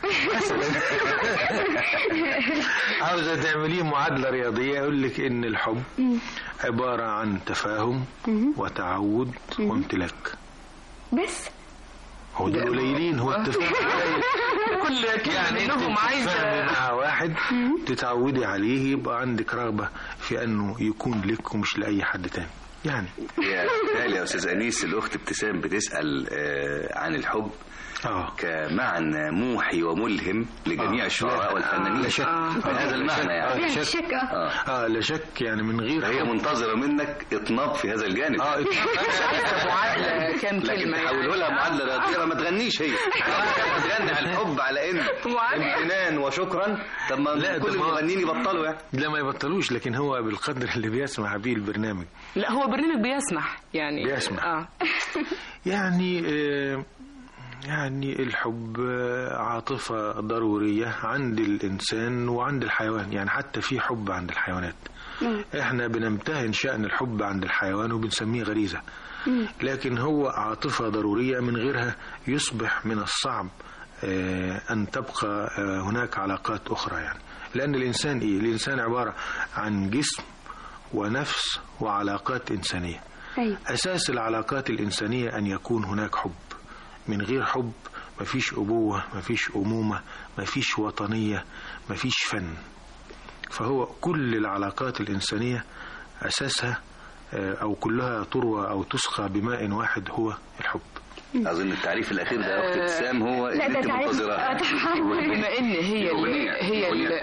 S17: عاوزة تعمليه معادلة رياضية يقول لك إن الحب عبارة عن تفاهم وتعود وامتلاك
S15: بس
S17: هو دول قليلين هو التفاهم
S14: كل كلمة
S17: يعني انت
S14: منهم عايزة
S17: تتفاهمي مع واحد تتعودي عليه يبقى عندك رغبة في انه يكون لك ومش لأي حد تاني يعني
S4: يا بالتالي يا استاذ انيس الاخت ابتسام بتسال آه، عن الحب
S17: آه.
S4: كمعنى موحي وملهم لجميع الشعراء والفنانين
S17: لا شك
S4: بهذا المعنى يعني
S17: لا شك
S4: آه.
S17: اه لا شك يعني من غير
S4: هي
S17: حب.
S4: منتظره منك اطناب في هذا الجانب
S17: اه
S14: معادلة كام
S4: لكن
S14: كلمة
S4: تحوله لها معادله رياضيه ما تغنيش هي كانت تغني على الحب على ان امتنان وشكرا طب ما
S17: لا،
S4: كل
S17: ده ما-
S4: المغنيين يبطلوا يعني
S17: لا ما يبطلوش لكن هو بالقدر اللي بيسمع بيه البرنامج
S14: لا هو برنامج بيسمح يعني
S17: بيسمح.
S14: اه
S17: يعني آه، يعني الحب آه، عاطفة ضرورية عند الإنسان وعند الحيوان يعني حتى في حب عند الحيوانات احنا بنمتهن شأن الحب عند الحيوان وبنسميه غريزة لكن هو عاطفة ضرورية من غيرها يصبح من الصعب آه، أن تبقى آه، هناك علاقات أخرى يعني لأن الإنسان إيه؟ الإنسان عبارة عن جسم ونفس وعلاقات إنسانية
S15: أيوة.
S17: أساس العلاقات الإنسانية أن يكون هناك حب من غير حب مفيش أبوة مفيش أمومة مفيش وطنية مفيش فن فهو كل العلاقات الإنسانية أساسها آه، أو كلها تروى أو تسقى بماء واحد هو الحب
S4: اظن التعريف الاخير ده يا اخت ابتسام هو
S15: لا،
S4: اللي
S15: ده
S4: انت
S15: تعريف-
S4: منتظراه
S15: آه، طبعاً.
S14: بما ان هي اللي هي اللي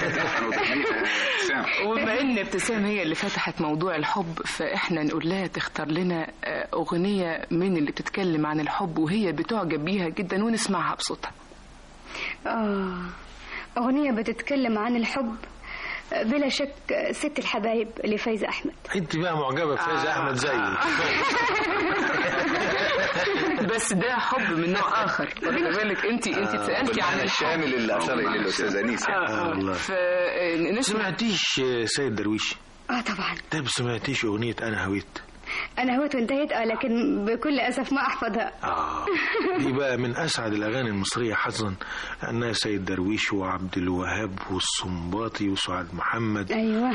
S14: وبما ان ابتسام هي اللي فتحت موضوع الحب فاحنا نقول لها تختار لنا آه، اغنيه من اللي بتتكلم عن الحب وهي بتعجب بيها جدا ونسمعها بصوتها
S15: آه أغنية بتتكلم عن الحب بلا شك ست الحبايب لفايزة أحمد
S17: أنت بقى معجبة بفايزة أحمد زيي
S14: بس ده حب من نوع اخر واخده بالك انت انت اتسالتي عن
S4: بالمعنى
S14: الحب
S4: الشامل اللي اشار اليه الاستاذ انيس يعني.
S17: آه والله
S14: فنسمع
S17: سمعتيش آه، سيد درويش
S15: آه طبعا
S17: طب سمعتيش أغنية أنا هويت
S15: أنا هوت وانتهيت آه لكن بكل أسف ما أحفظها
S17: آه دي بقى من أسعد الأغاني المصرية حظا أنها سيد درويش وعبد الوهاب والصنباطي وسعاد محمد
S15: أيوة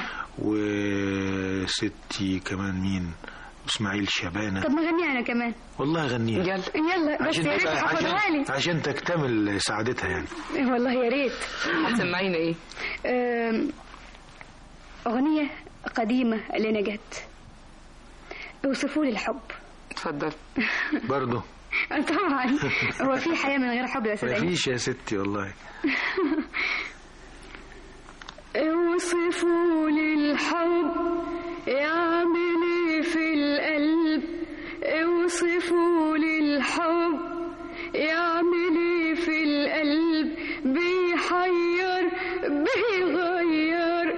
S17: وستي كمان مين اسماعيل شبانة
S15: طب ما غني أنا كمان
S17: والله غنيها
S14: يلا
S15: يلا بس
S17: عشان
S15: يا ريت
S17: تبقى-
S15: تحفظها لي
S17: عشان, عشان تكتمل سعادتها يعني
S15: والله يا ريت
S14: هتسمعينا ايه
S15: أم، أغنية قديمة لنجاة اوصفوا لي الحب
S14: اتفضل
S17: برضه
S15: آه طبعا هو في حياة من غير حب يا أستاذ أيمن؟
S17: مفيش يا ستي والله
S15: اوصفوا لي الحب يعمل ايه في القلب اوصفوا لي الحب يعمل ايه في القلب بيحير بيغير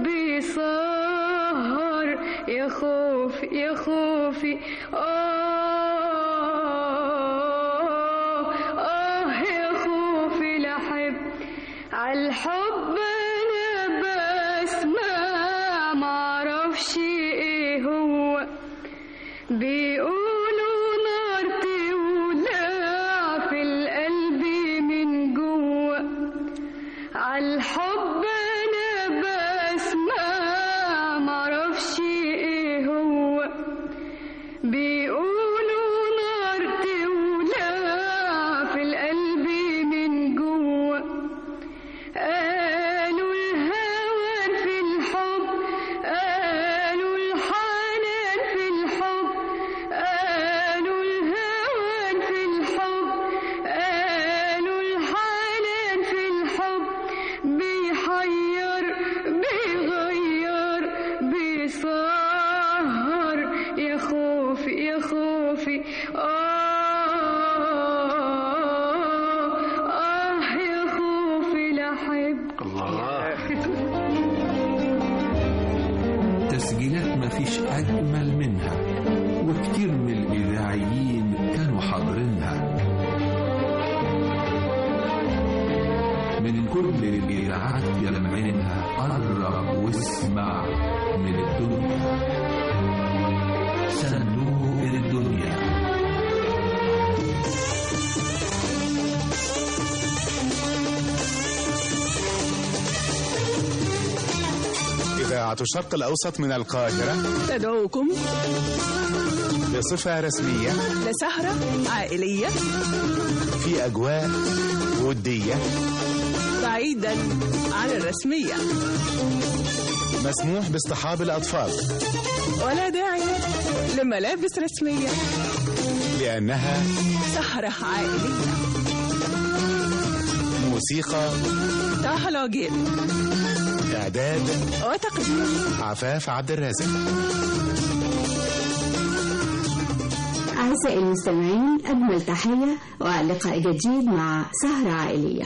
S15: بيسهر يا خوفي يا خوفي آه آه يا خوفي لحب عالحب أنا بسمع معرفش إيه هو بيقولوا نار تولع في القلب من جوه عالحب أنا بسمع معرفش إيه هو بيقولوا نار تولع في القلب من جوه قالوا الهوى في الحب قالوا الحنان في الحب قالوا الهوى في الحب قالوا الحنان في الحب بيحير بيغير بيسهر يا خوفي يا خوفي آه آه يا خوفي لحب
S17: الله
S1: تسجيلات مفيش أجمل منها وكتير من الإذاعيين كانوا حاضرينها من كل الإذاعات يلمعينها قرب واسمع من الدنيا صندوق الدنيا
S16: إذاعة الشرق الأوسط من القاهرة
S18: تدعوكم
S16: بصفة رسمية
S18: لسهرة عائلية
S16: في أجواء ودية
S18: بعيدا عن الرسمية
S16: مسموح باصطحاب الأطفال
S18: ولا داعي لملابس رسمية
S16: لأنها
S18: سهرة عائلية
S16: موسيقى
S18: طه العجيل
S16: إعداد
S18: وتقديم
S16: عفاف عبد الرازق
S19: أعزائي المستمعين أجمل تحية ولقاء جديد مع سهرة عائلية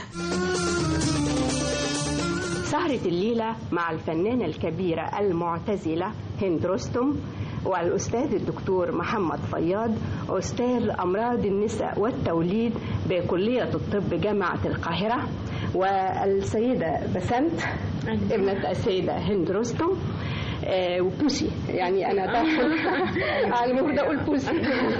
S3: سهرة الليلة مع الفنانة الكبيرة المعتزلة هند رستم والأستاذ الدكتور محمد فياض أستاذ أمراض النساء والتوليد بكلية الطب جامعة القاهرة والسيدة بسنت ابنة السيدة هند رستم آه وبوسي يعني أنا طبعا المفروض أقول بوسي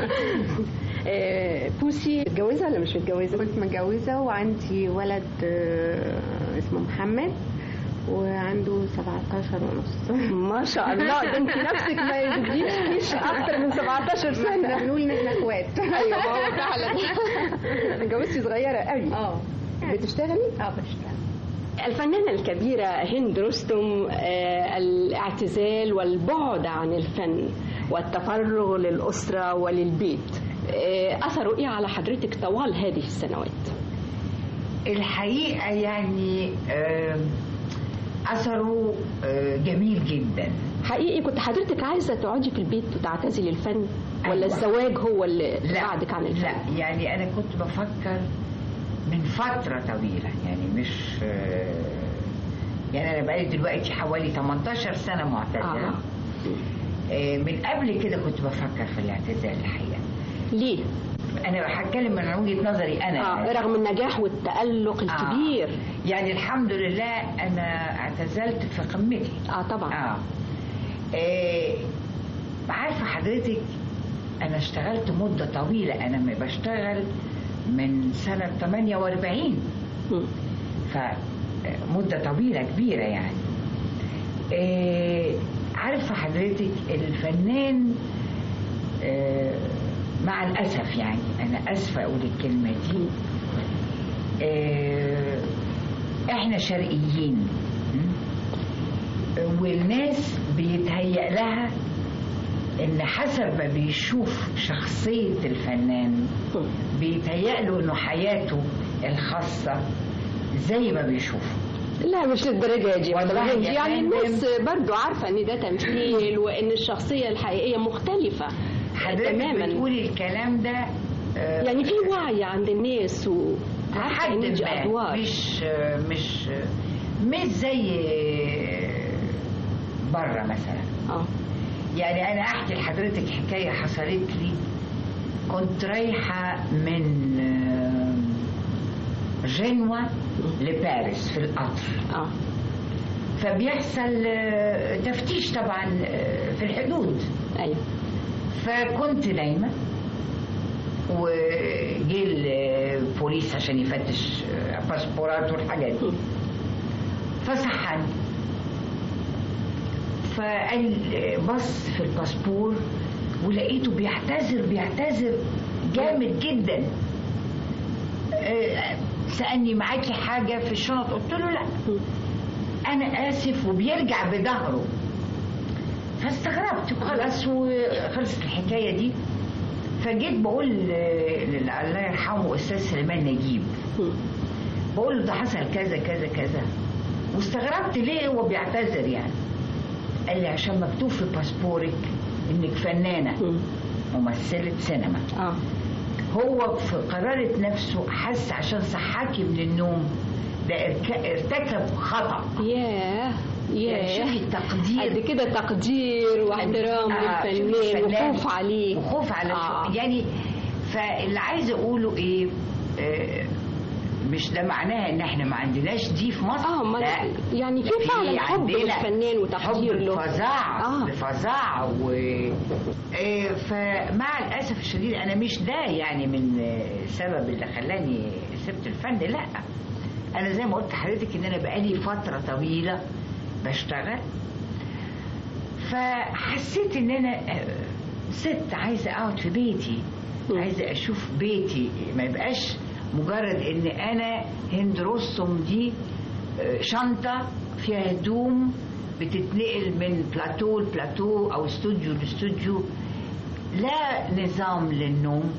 S3: آه بوسي متجوزة ولا مش متجوزة؟
S20: كنت متجوزة وعندي ولد آه اسمه محمد وعنده 17 ونص
S3: ما شاء الله ده انت نفسك ما يجيش اكتر من 17 سنه
S20: احنا بنقول ان احنا اخوات
S3: ايوه ما هو فعلا اتجوزتي صغيره قوي
S20: اه
S3: بتشتغلي؟
S20: اه بشتغل
S3: الفنانة الكبيرة هند رستم آه الاعتزال والبعد عن الفن والتفرغ للأسرة وللبيت آه أثره إيه على حضرتك طوال هذه السنوات؟
S21: الحقيقة يعني آه أثره جميل جدا
S3: حقيقي كنت حضرتك عايزة تقعدي في البيت وتعتزلي الفن ولا أيوة. الزواج هو اللي بعدك عن الفن؟
S21: لا يعني أنا كنت بفكر من فترة طويلة يعني مش يعني أنا بقالي دلوقتي حوالي 18 سنة معتزلة آه. من قبل كده كنت بفكر في الاعتزال الحقيقة
S3: ليه؟
S21: أنا هتكلم من وجهة نظري أنا
S3: آه رغم النجاح والتألق الكبير
S21: آه. يعني الحمد لله أنا اعتزلت في قمتي
S3: آه طبعا
S21: آه. آه عارفة حضرتك أنا اشتغلت مدة طويلة أنا بشتغل من سنة 48 فمدة طويلة كبيرة يعني إيه عارفة حضرتك الفنان إيه مع الأسف يعني أنا أسفة أقول الكلمة دي إيه إحنا شرقيين والناس بيتهيأ لها ان حسب ما بيشوف شخصية الفنان بيتهيأ له انه حياته الخاصة زي ما بيشوفه
S3: لا مش للدرجة دي
S21: والله
S3: يعني الناس برضو عارفة ان ده تمثيل وان الشخصية الحقيقية مختلفة
S21: تماما بتقولي الكلام ده
S3: يعني في وعي عند الناس وعارفة ان دي ادوار
S21: مش مش مش زي بره مثلا
S3: اه
S21: يعني انا احكي لحضرتك حكايه حصلت لي كنت رايحه من جنوة لباريس في القطر
S3: اه
S21: فبيحصل تفتيش طبعا في الحدود
S3: ايوه
S21: فكنت نايمه وجي البوليس عشان يفتش باسبورات والحاجات دي فصحاني فقال بص في الباسبور ولقيته بيعتذر بيعتذر جامد جدا سألني معاكي حاجة في الشنط قلت له لا أنا آسف وبيرجع بظهره فاستغربت خلاص وخلصت الحكاية دي فجيت بقول الله يرحمه أستاذ سليمان نجيب بقول له ده حصل كذا كذا كذا واستغربت ليه هو بيعتذر يعني قال لي عشان مكتوب في باسبورك انك فنانه ممثله سينما
S3: اه
S21: هو في قرارة نفسه حس عشان صحاكي من النوم ده ارتكب خطأ
S3: ياه
S21: يعني شوفي التقدير
S20: قد كده تقدير واحترام
S21: آه، شوفي
S20: للفنان
S21: الفنان
S20: وخوف عليه
S21: وخوف على آه. يعني فاللي عايزه اقوله ايه آه مش ده معناها ان احنا ما عندناش دي في مصر
S20: اه ما
S21: لا
S20: يعني في
S21: ده
S20: فعلا حب
S21: عندنا
S20: للفنان وتقدير
S21: حب
S20: له
S21: بفظاعه
S20: آه.
S21: آه. بفظاعه و آه، فمع الاسف الشديد انا مش ده يعني من آه، سبب اللي خلاني سبت الفن لا انا زي ما قلت لحضرتك ان انا بقالي فتره طويله بشتغل فحسيت ان انا آه، ست عايزه اقعد في بيتي عايزه اشوف بيتي ما يبقاش مجرد ان انا هند رستم دي آه، شنطه فيها هدوم بتتنقل من بلاتو لبلاتو او استوديو لاستوديو لا نظام للنوم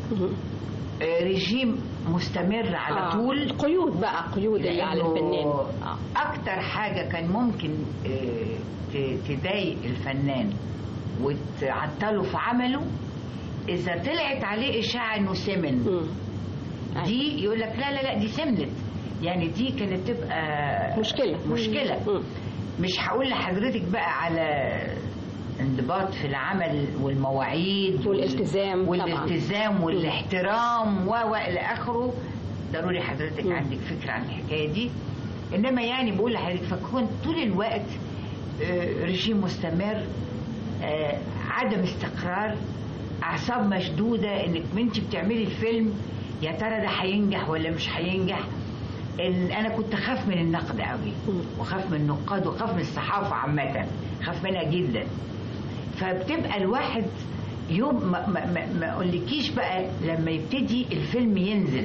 S21: آه، رجيم مستمر على
S20: آه.
S21: طول
S20: قيود بقى قيود اللي على
S21: لأنه
S20: الفنان آه.
S21: اكتر حاجه كان ممكن آه، ت- تضايق الفنان وتعطله في عمله اذا طلعت عليه اشاعه انه سمن دي يقول لك لا لا لا دي سمنت يعني دي كانت تبقى
S20: مشكله
S21: مشكله مش هقول لحضرتك بقى على انضباط في العمل والمواعيد
S20: والالتزام طبعاً.
S21: والالتزام والاحترام و و الى اخره ضروري حضرتك عندك فكره عن الحكايه دي انما يعني بقول لحضرتك فكنت طول الوقت آه، رجيم مستمر آه، عدم استقرار اعصاب مشدوده انك انت بتعملي الفيلم يا ترى ده هينجح ولا مش هينجح ال- انا كنت اخاف من النقد قوي واخاف من النقاد واخاف من الصحافه عامه خاف منها جدا فبتبقى الواحد يوم ما, ما, ما, ما اقولكيش بقى لما يبتدي الفيلم ينزل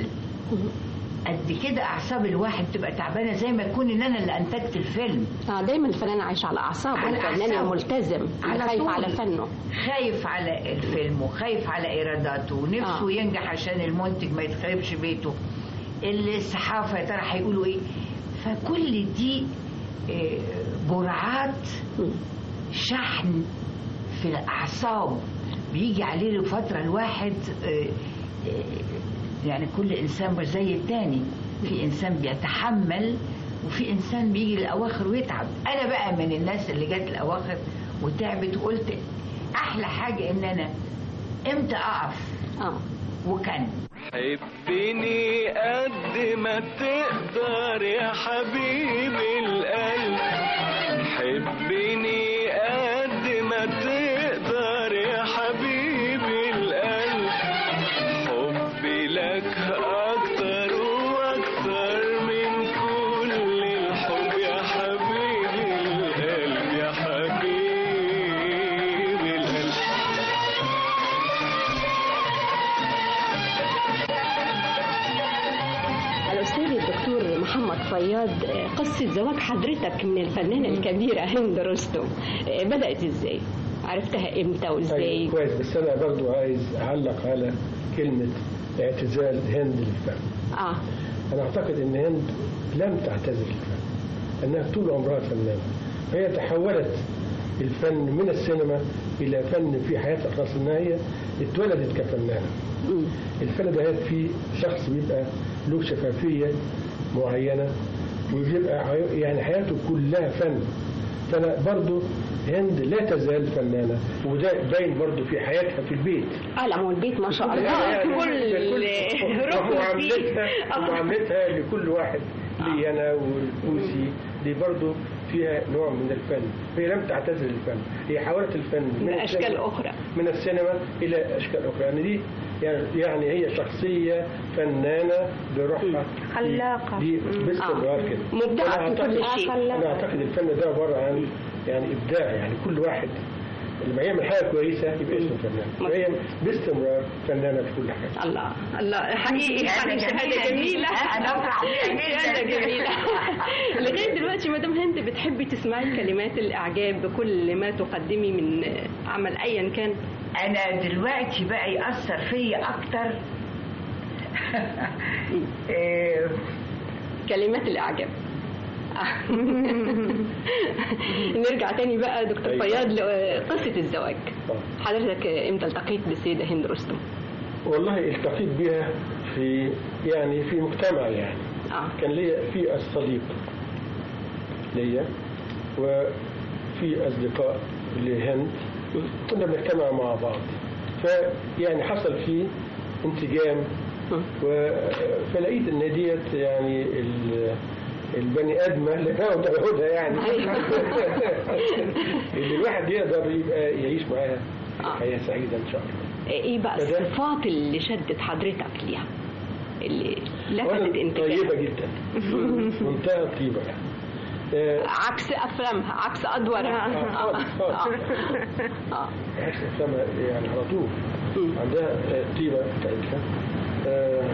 S21: قد كده اعصاب الواحد تبقى تعبانه زي ما يكون ان انا اللي انتجت الفيلم
S20: اه دايما الفنان عايش على اعصابه
S21: على
S20: الفنان
S21: أعصابه.
S20: الملتزم
S21: على
S20: خايف
S21: طول.
S20: على فنه
S21: خايف على الفيلم وخايف على ايراداته ونفسه
S20: آه.
S21: آه. ينجح عشان المنتج ما يتخربش بيته الصحافه يا ترى هيقولوا ايه فكل دي آه، جرعات شحن في الاعصاب بيجي عليه لفتره الواحد آه، آه، يعني كل انسان مش زي التاني في انسان بيتحمل وفي انسان بيجي للاواخر ويتعب انا بقى من الناس اللي جت الاواخر وتعبت وقلت احلى حاجه ان انا امتى اقف
S20: اه
S21: وكان
S6: حبني قد ما تقدر يا حبيبي القلب حبني قد ما تقدر يا حبيبي القلب حبي لك اكتر واكتر من كل الحب يا حبيبي القلب يا حبيبي القلب
S20: الاستاذ الدكتور محمد فياض آه، قصه زواج حضرتك من الفنانه الكبيره هند رستم آه، بدات ازاي عرفتها امتى وازاي
S2: طيب كويس بس انا برضو عايز اعلق على كلمه اعتزال هند للفن
S20: اه
S2: انا اعتقد ان هند لم تعتزل الفن انها طول عمرها فنانه فهي تحولت الفن من السينما الى فن في حياتها الخاصه انها هي اتولدت كفنانه الفن ده فيه شخص بيبقى له شفافيه معينه وبيبقى عي- يعني حياته كلها فن فانا برضو هند لا تزال فنانه وده باين برضو في حياتها في البيت
S20: اه لا ما هو البيت ما شاء الله
S2: يعني
S20: كل ركن فيه
S2: ومعاملتها ومعاملتها لكل واحد لي انا والكوسي دي برضو فيها نوع من الفن هي لم تعتزل الفن هي حولت الفن
S20: من أشكال
S2: السينما-
S20: أخرى.
S2: من السينما الى اشكال اخرى يعني دي يعني- يعني هي شخصيه فنانه بروحها
S15: خلاقة.
S2: دي
S15: مم.
S2: باستمرار
S15: آه.
S2: كده
S15: مبدعة
S2: وأنا
S15: في كل
S2: أعتقد-
S15: شيء.
S2: انا اعتقد الفن ده عباره عن يعني ابداع يعني كل واحد لما يعمل حاجه كويسه يبقى اسمه فنان وهي باستمرار فنانه في كل حاجه
S20: الله الله حقيقي
S21: هذا
S20: شهادة
S21: جميلة
S20: جميلة
S21: دي. أنا أفرح بيها جدا.
S20: شهادة جميلة لغاية دلوقتي مدام هند بتحبي تسمعي كلمات الإعجاب بكل ما تقدمي من عمل أيا كان
S21: انا دلوقتي بقى ياثر فيا اكتر إيه،
S20: كلمات الإعجاب نرجع تاني بقى دكتور
S2: أيوة.
S20: فياض لقصة الزواج حضرتك امتى التقيت بالسيدة هند رستم؟
S2: والله التقيت بها في يعني في مجتمع يعني
S20: آه.
S2: كان ليا في الصديق ليا وفي أصدقاء لهند كنا بنجتمع مع بعض فيعني حصل فيه انسجام و... فلقيت ان ديت يعني ال... البني ادمه اللي انا باخدها يعني اللي الواحد يقدر يبقى يعيش معاها حياه سعيده ان شاء الله
S20: ايه بقى
S2: فده-
S20: الصفات اللي شدت حضرتك ليها اللي لفتت
S2: طيبه
S20: انتباهك
S2: جدا منتهى الطيبه يعني آه،
S20: عكس افلامها عكس ادوارها
S2: آه، خالص، خالص.
S20: آه.
S2: عكس افلامها يعني على طول عندها آه، طيبه بتاعتها آه،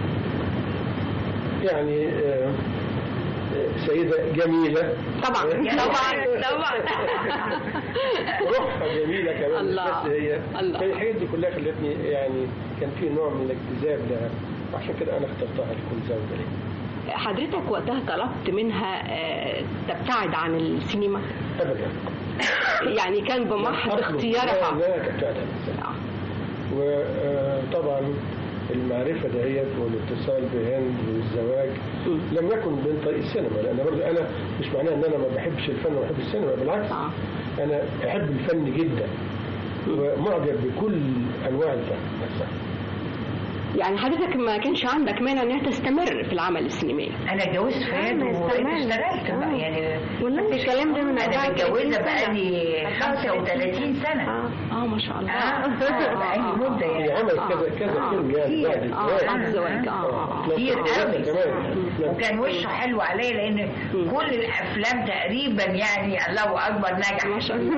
S2: يعني آه، آه، سيدة جميلة
S20: طبعا طبعا طبعا
S2: روحها جميلة كمان مش
S20: الله.
S2: بس هي
S20: الله.
S2: الحاجات دي كلها خلتني يعني كان في نوع من الاجتذاب لها وعشان كده أنا اخترتها لكل زوجة لي
S20: حضرتك وقتها طلبت منها آه، تبتعد عن السينما
S2: أبدا
S20: يعني كان بمحض
S2: أطلب
S20: اختيارها
S2: لا لا تبتعد عن السينما. وطبعا المعرفة دهيت والاتصال بهند والزواج لم يكن من طريق السينما لأن برضه أنا مش معناه إن أنا ما بحبش الفن وبحب السينما بالعكس أنا أحب الفن جدا ومعجب بكل أنواع الفن نفسها
S20: يعني حضرتك ما كانش عندك مانع انها تستمر في العمل السينمائي
S21: انا اتجوزت في هند وبقيت اشتغلت بقى يعني
S20: والله الكلام ده من
S21: انا
S20: 34
S21: متجوزه
S20: سنة.
S21: بقالي 35 سنه
S20: اه ما شاء الله
S21: اه بقالي مده يعني
S2: هي عملت كذا كذا فيلم يعني بعد
S21: كتير.
S2: الزواج
S21: اه بعد الزواج اه كتير
S2: أفلام
S21: قوي
S2: كمان
S21: وكان وشه حلو عليا لان كل الافلام تقريبا يعني الله اكبر نجح ما شاء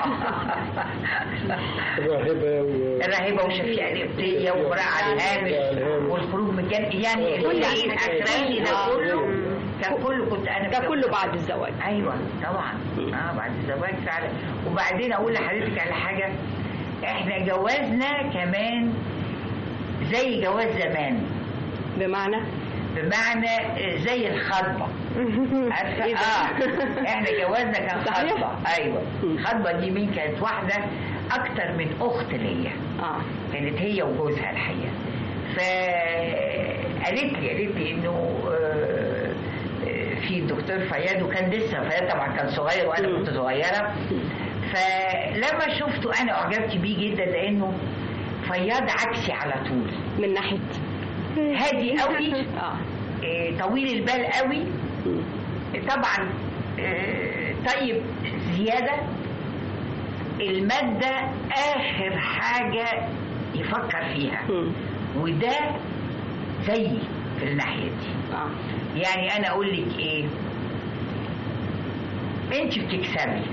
S2: الراهبة و...
S21: الراهبه وشفيقه القبطيه وامراه على الهامش والخروج من الجنة يعني
S20: كل
S21: كل
S20: حاجة.
S21: الاخراني ده
S20: آه.
S21: كله كان كله كنت انا
S20: ده كله بعد الزواج
S21: ايوه طبعا اه بعد الزواج فعلا وبعدين اقول لحضرتك على حاجه احنا جوازنا كمان زي جواز زمان
S20: بمعنى
S21: بمعنى زي الخطبه عارفه
S20: إيه ده؟
S21: اه احنا جوازنا كان
S20: صحيح؟
S21: خطبه ايوه الخطبه دي مين كانت واحده اكتر من اخت ليا
S20: اه
S21: كانت هي وجوزها الحقيقه فقالت لي قالت لي انه آه، آه، في الدكتور فياد وكان لسه فياد طبعا كان صغير وانا كنت صغيره فلما شفته انا اعجبت بيه جدا لانه فياض عكسي على طول
S20: من ناحيه
S21: هادي قوي
S20: اه
S21: آه، طويل البال قوي طبعا آه، طيب زياده الماده اخر حاجه يفكر فيها وده زيي في الناحيه دي
S20: آه.
S21: يعني انا اقول لك ايه انت بتكسبي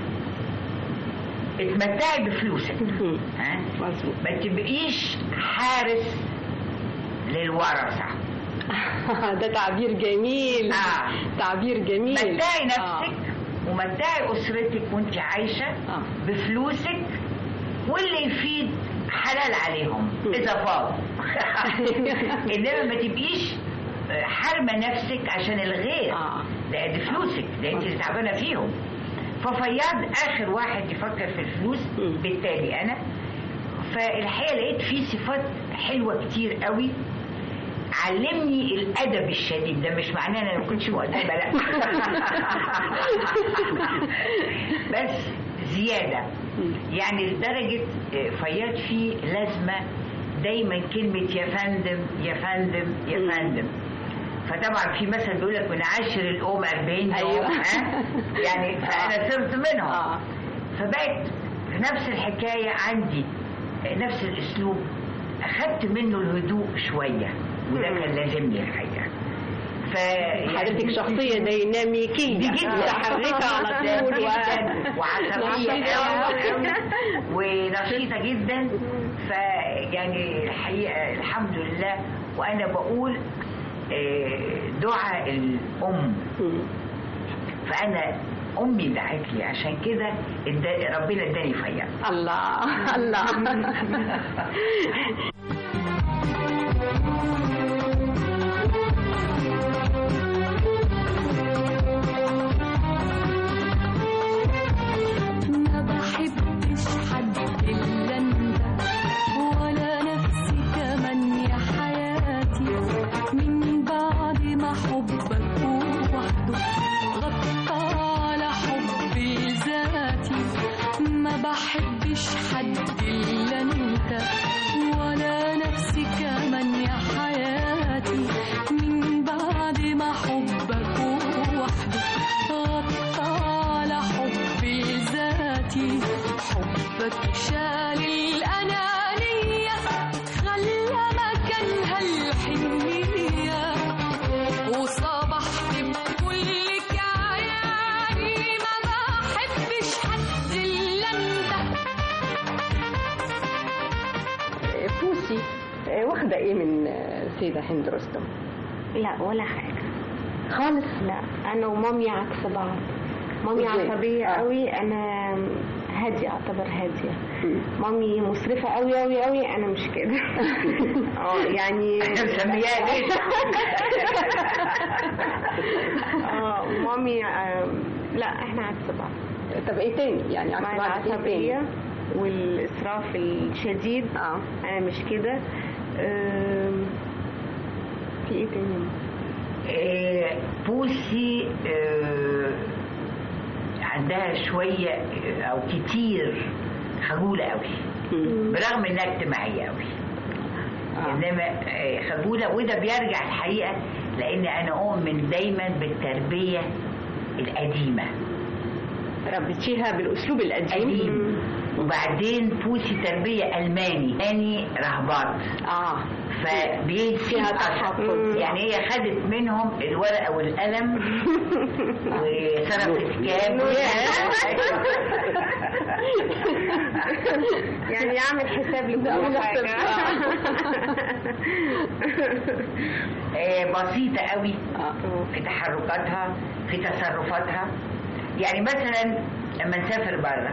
S21: اتمتعي بفلوسك ها ما تبقيش حارس للورثه
S20: ده تعبير جميل
S21: آه.
S20: تعبير جميل
S21: متعي
S20: آه.
S21: نفسك ومتعي اسرتك وانت عايشه
S20: آه.
S21: بفلوسك واللي يفيد حلال عليهم اذا فاض انما ما تبقيش حارمه نفسك عشان الغير ده دي فلوسك ده انت اللي تعبانه فيهم ففياض اخر واحد يفكر في الفلوس بالتالي انا فالحقيقه لقيت فيه صفات حلوه كتير قوي علمني الادب الشديد ده مش معناه ان انا ما كنتش مؤدبه لا بس زياده يعني لدرجه فياض فيه لازمه دايما كلمه يا فندم يا فندم يا فندم فطبعا في مثل بيقول لك من عاشر الام 40 يوم
S20: أيوة.
S21: ها يعني فانا صرت منهم فبقت نفس الحكايه عندي نفس الاسلوب اخدت منه الهدوء شويه وده كان لازمني الحقيقه ف
S20: حضرتك شخصية ديناميكية
S21: جدا
S20: متحركة على طول و...
S21: جدا وعصبية
S20: نشيطة.
S21: قوي ونشيطة جدا فيعني الحقيقة الحمد لله وأنا بقول آه، دعاء الأم فأنا أمي دعت لي عشان كده إدا- ربنا اداني فيا
S20: الله الله
S8: ما بحبش حد إلا أنت ولا نفسي كمان يا حياتي من بعد ما حبك وحده غطى على حبي
S20: بوسي آه، واخده ايه من آه، سيده هند رستم
S7: لا ولا حاجة خالص لا أنا ومامي عكس بعض مامي
S20: إزاي؟
S7: عصبية
S20: آه.
S7: قوي أنا هادية أعتبر هادية مامي مسرفة قوي قوي قوي أنا مش كده اه يعني
S21: مسمياها ليه؟
S7: اه مامي آه، لا احنا عكس بعض
S20: طب ايه تاني يعني عكس
S7: مع
S20: بعض إيه
S7: العصبية
S20: تاني؟
S7: والإسراف الشديد اه أنا مش كده آم، في ايه تاني
S21: آه، بوسي آه، عندها شوية آه، أو كتير خجولة قوي برغم إنها اجتماعية قوي إنما آه، خجولة وده بيرجع الحقيقة لأن أنا أؤمن دايما بالتربية القديمة
S20: ربيتيها بالأسلوب القديم
S21: قديم وبعدين بوسي تربية ألماني ألماني رهبات
S20: اه
S21: فبيدفيها تحفظ يعني هي خدت منهم الورقة والقلم وصرفت كام
S7: يعني يعمل حساب لكل حاجة
S21: آه، بسيطة قوي في تحركاتها في تصرفاتها يعني مثلا لما نسافر بره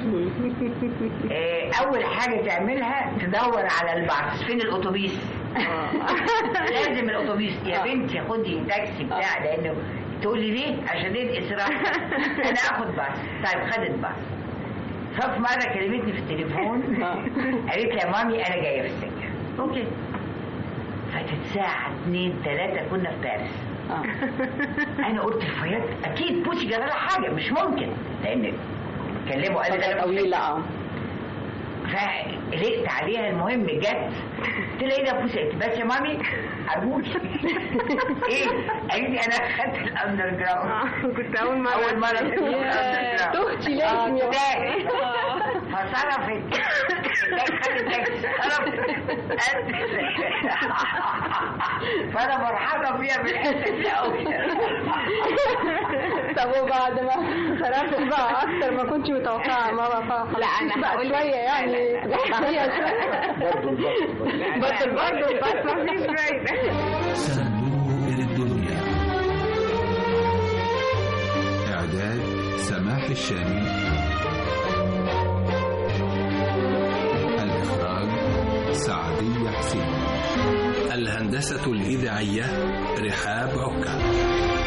S21: آه، أول حاجة تعملها تدور على الباص فين الأتوبيس لازم الأتوبيس يا بنتي خدي تاكسي بتاع لأنه تقولي ليه عشان ايه الإسراف أنا آخد باص طيب خدت باص ففي مرة كلمتني في التليفون قالت لي يا مامي أنا جاية في السكة أوكي فاتت ساعة اتنين تلاتة كنا في باريس أنا قلت الفياض أكيد بوسي جرى لها حاجة مش ممكن لأن كلموا قال لي
S20: طويلة اه
S21: فقلقت عليها المهم جت قلت لها ايه ده يا بوسي قالت لي بس يا مامي ارجوكي ايه قالت لي انا خدت الاندر جراوند
S7: كنت اول مرة
S21: اول مرة أخدت
S7: يا
S21: الأندر جراوند.
S7: تختي لازم يا
S21: آه، ده. فصرفت خدت تاكسي صرفت فانا فرحانه فيها بالحته دي قوي
S20: طب وبعد ما صرفت بقى اكتر ما كنت متوقعه ماما
S7: لا، أنا
S20: بقى
S7: هقول لك-
S20: شويه يعني ضحكتيها شويه برضه برضه
S7: بس مفيش فايدة
S1: صندوق الدنيا إعداد سماح الشامي الإخراج سعدية حسين
S5: الهندسة الإذاعية رحاب عكا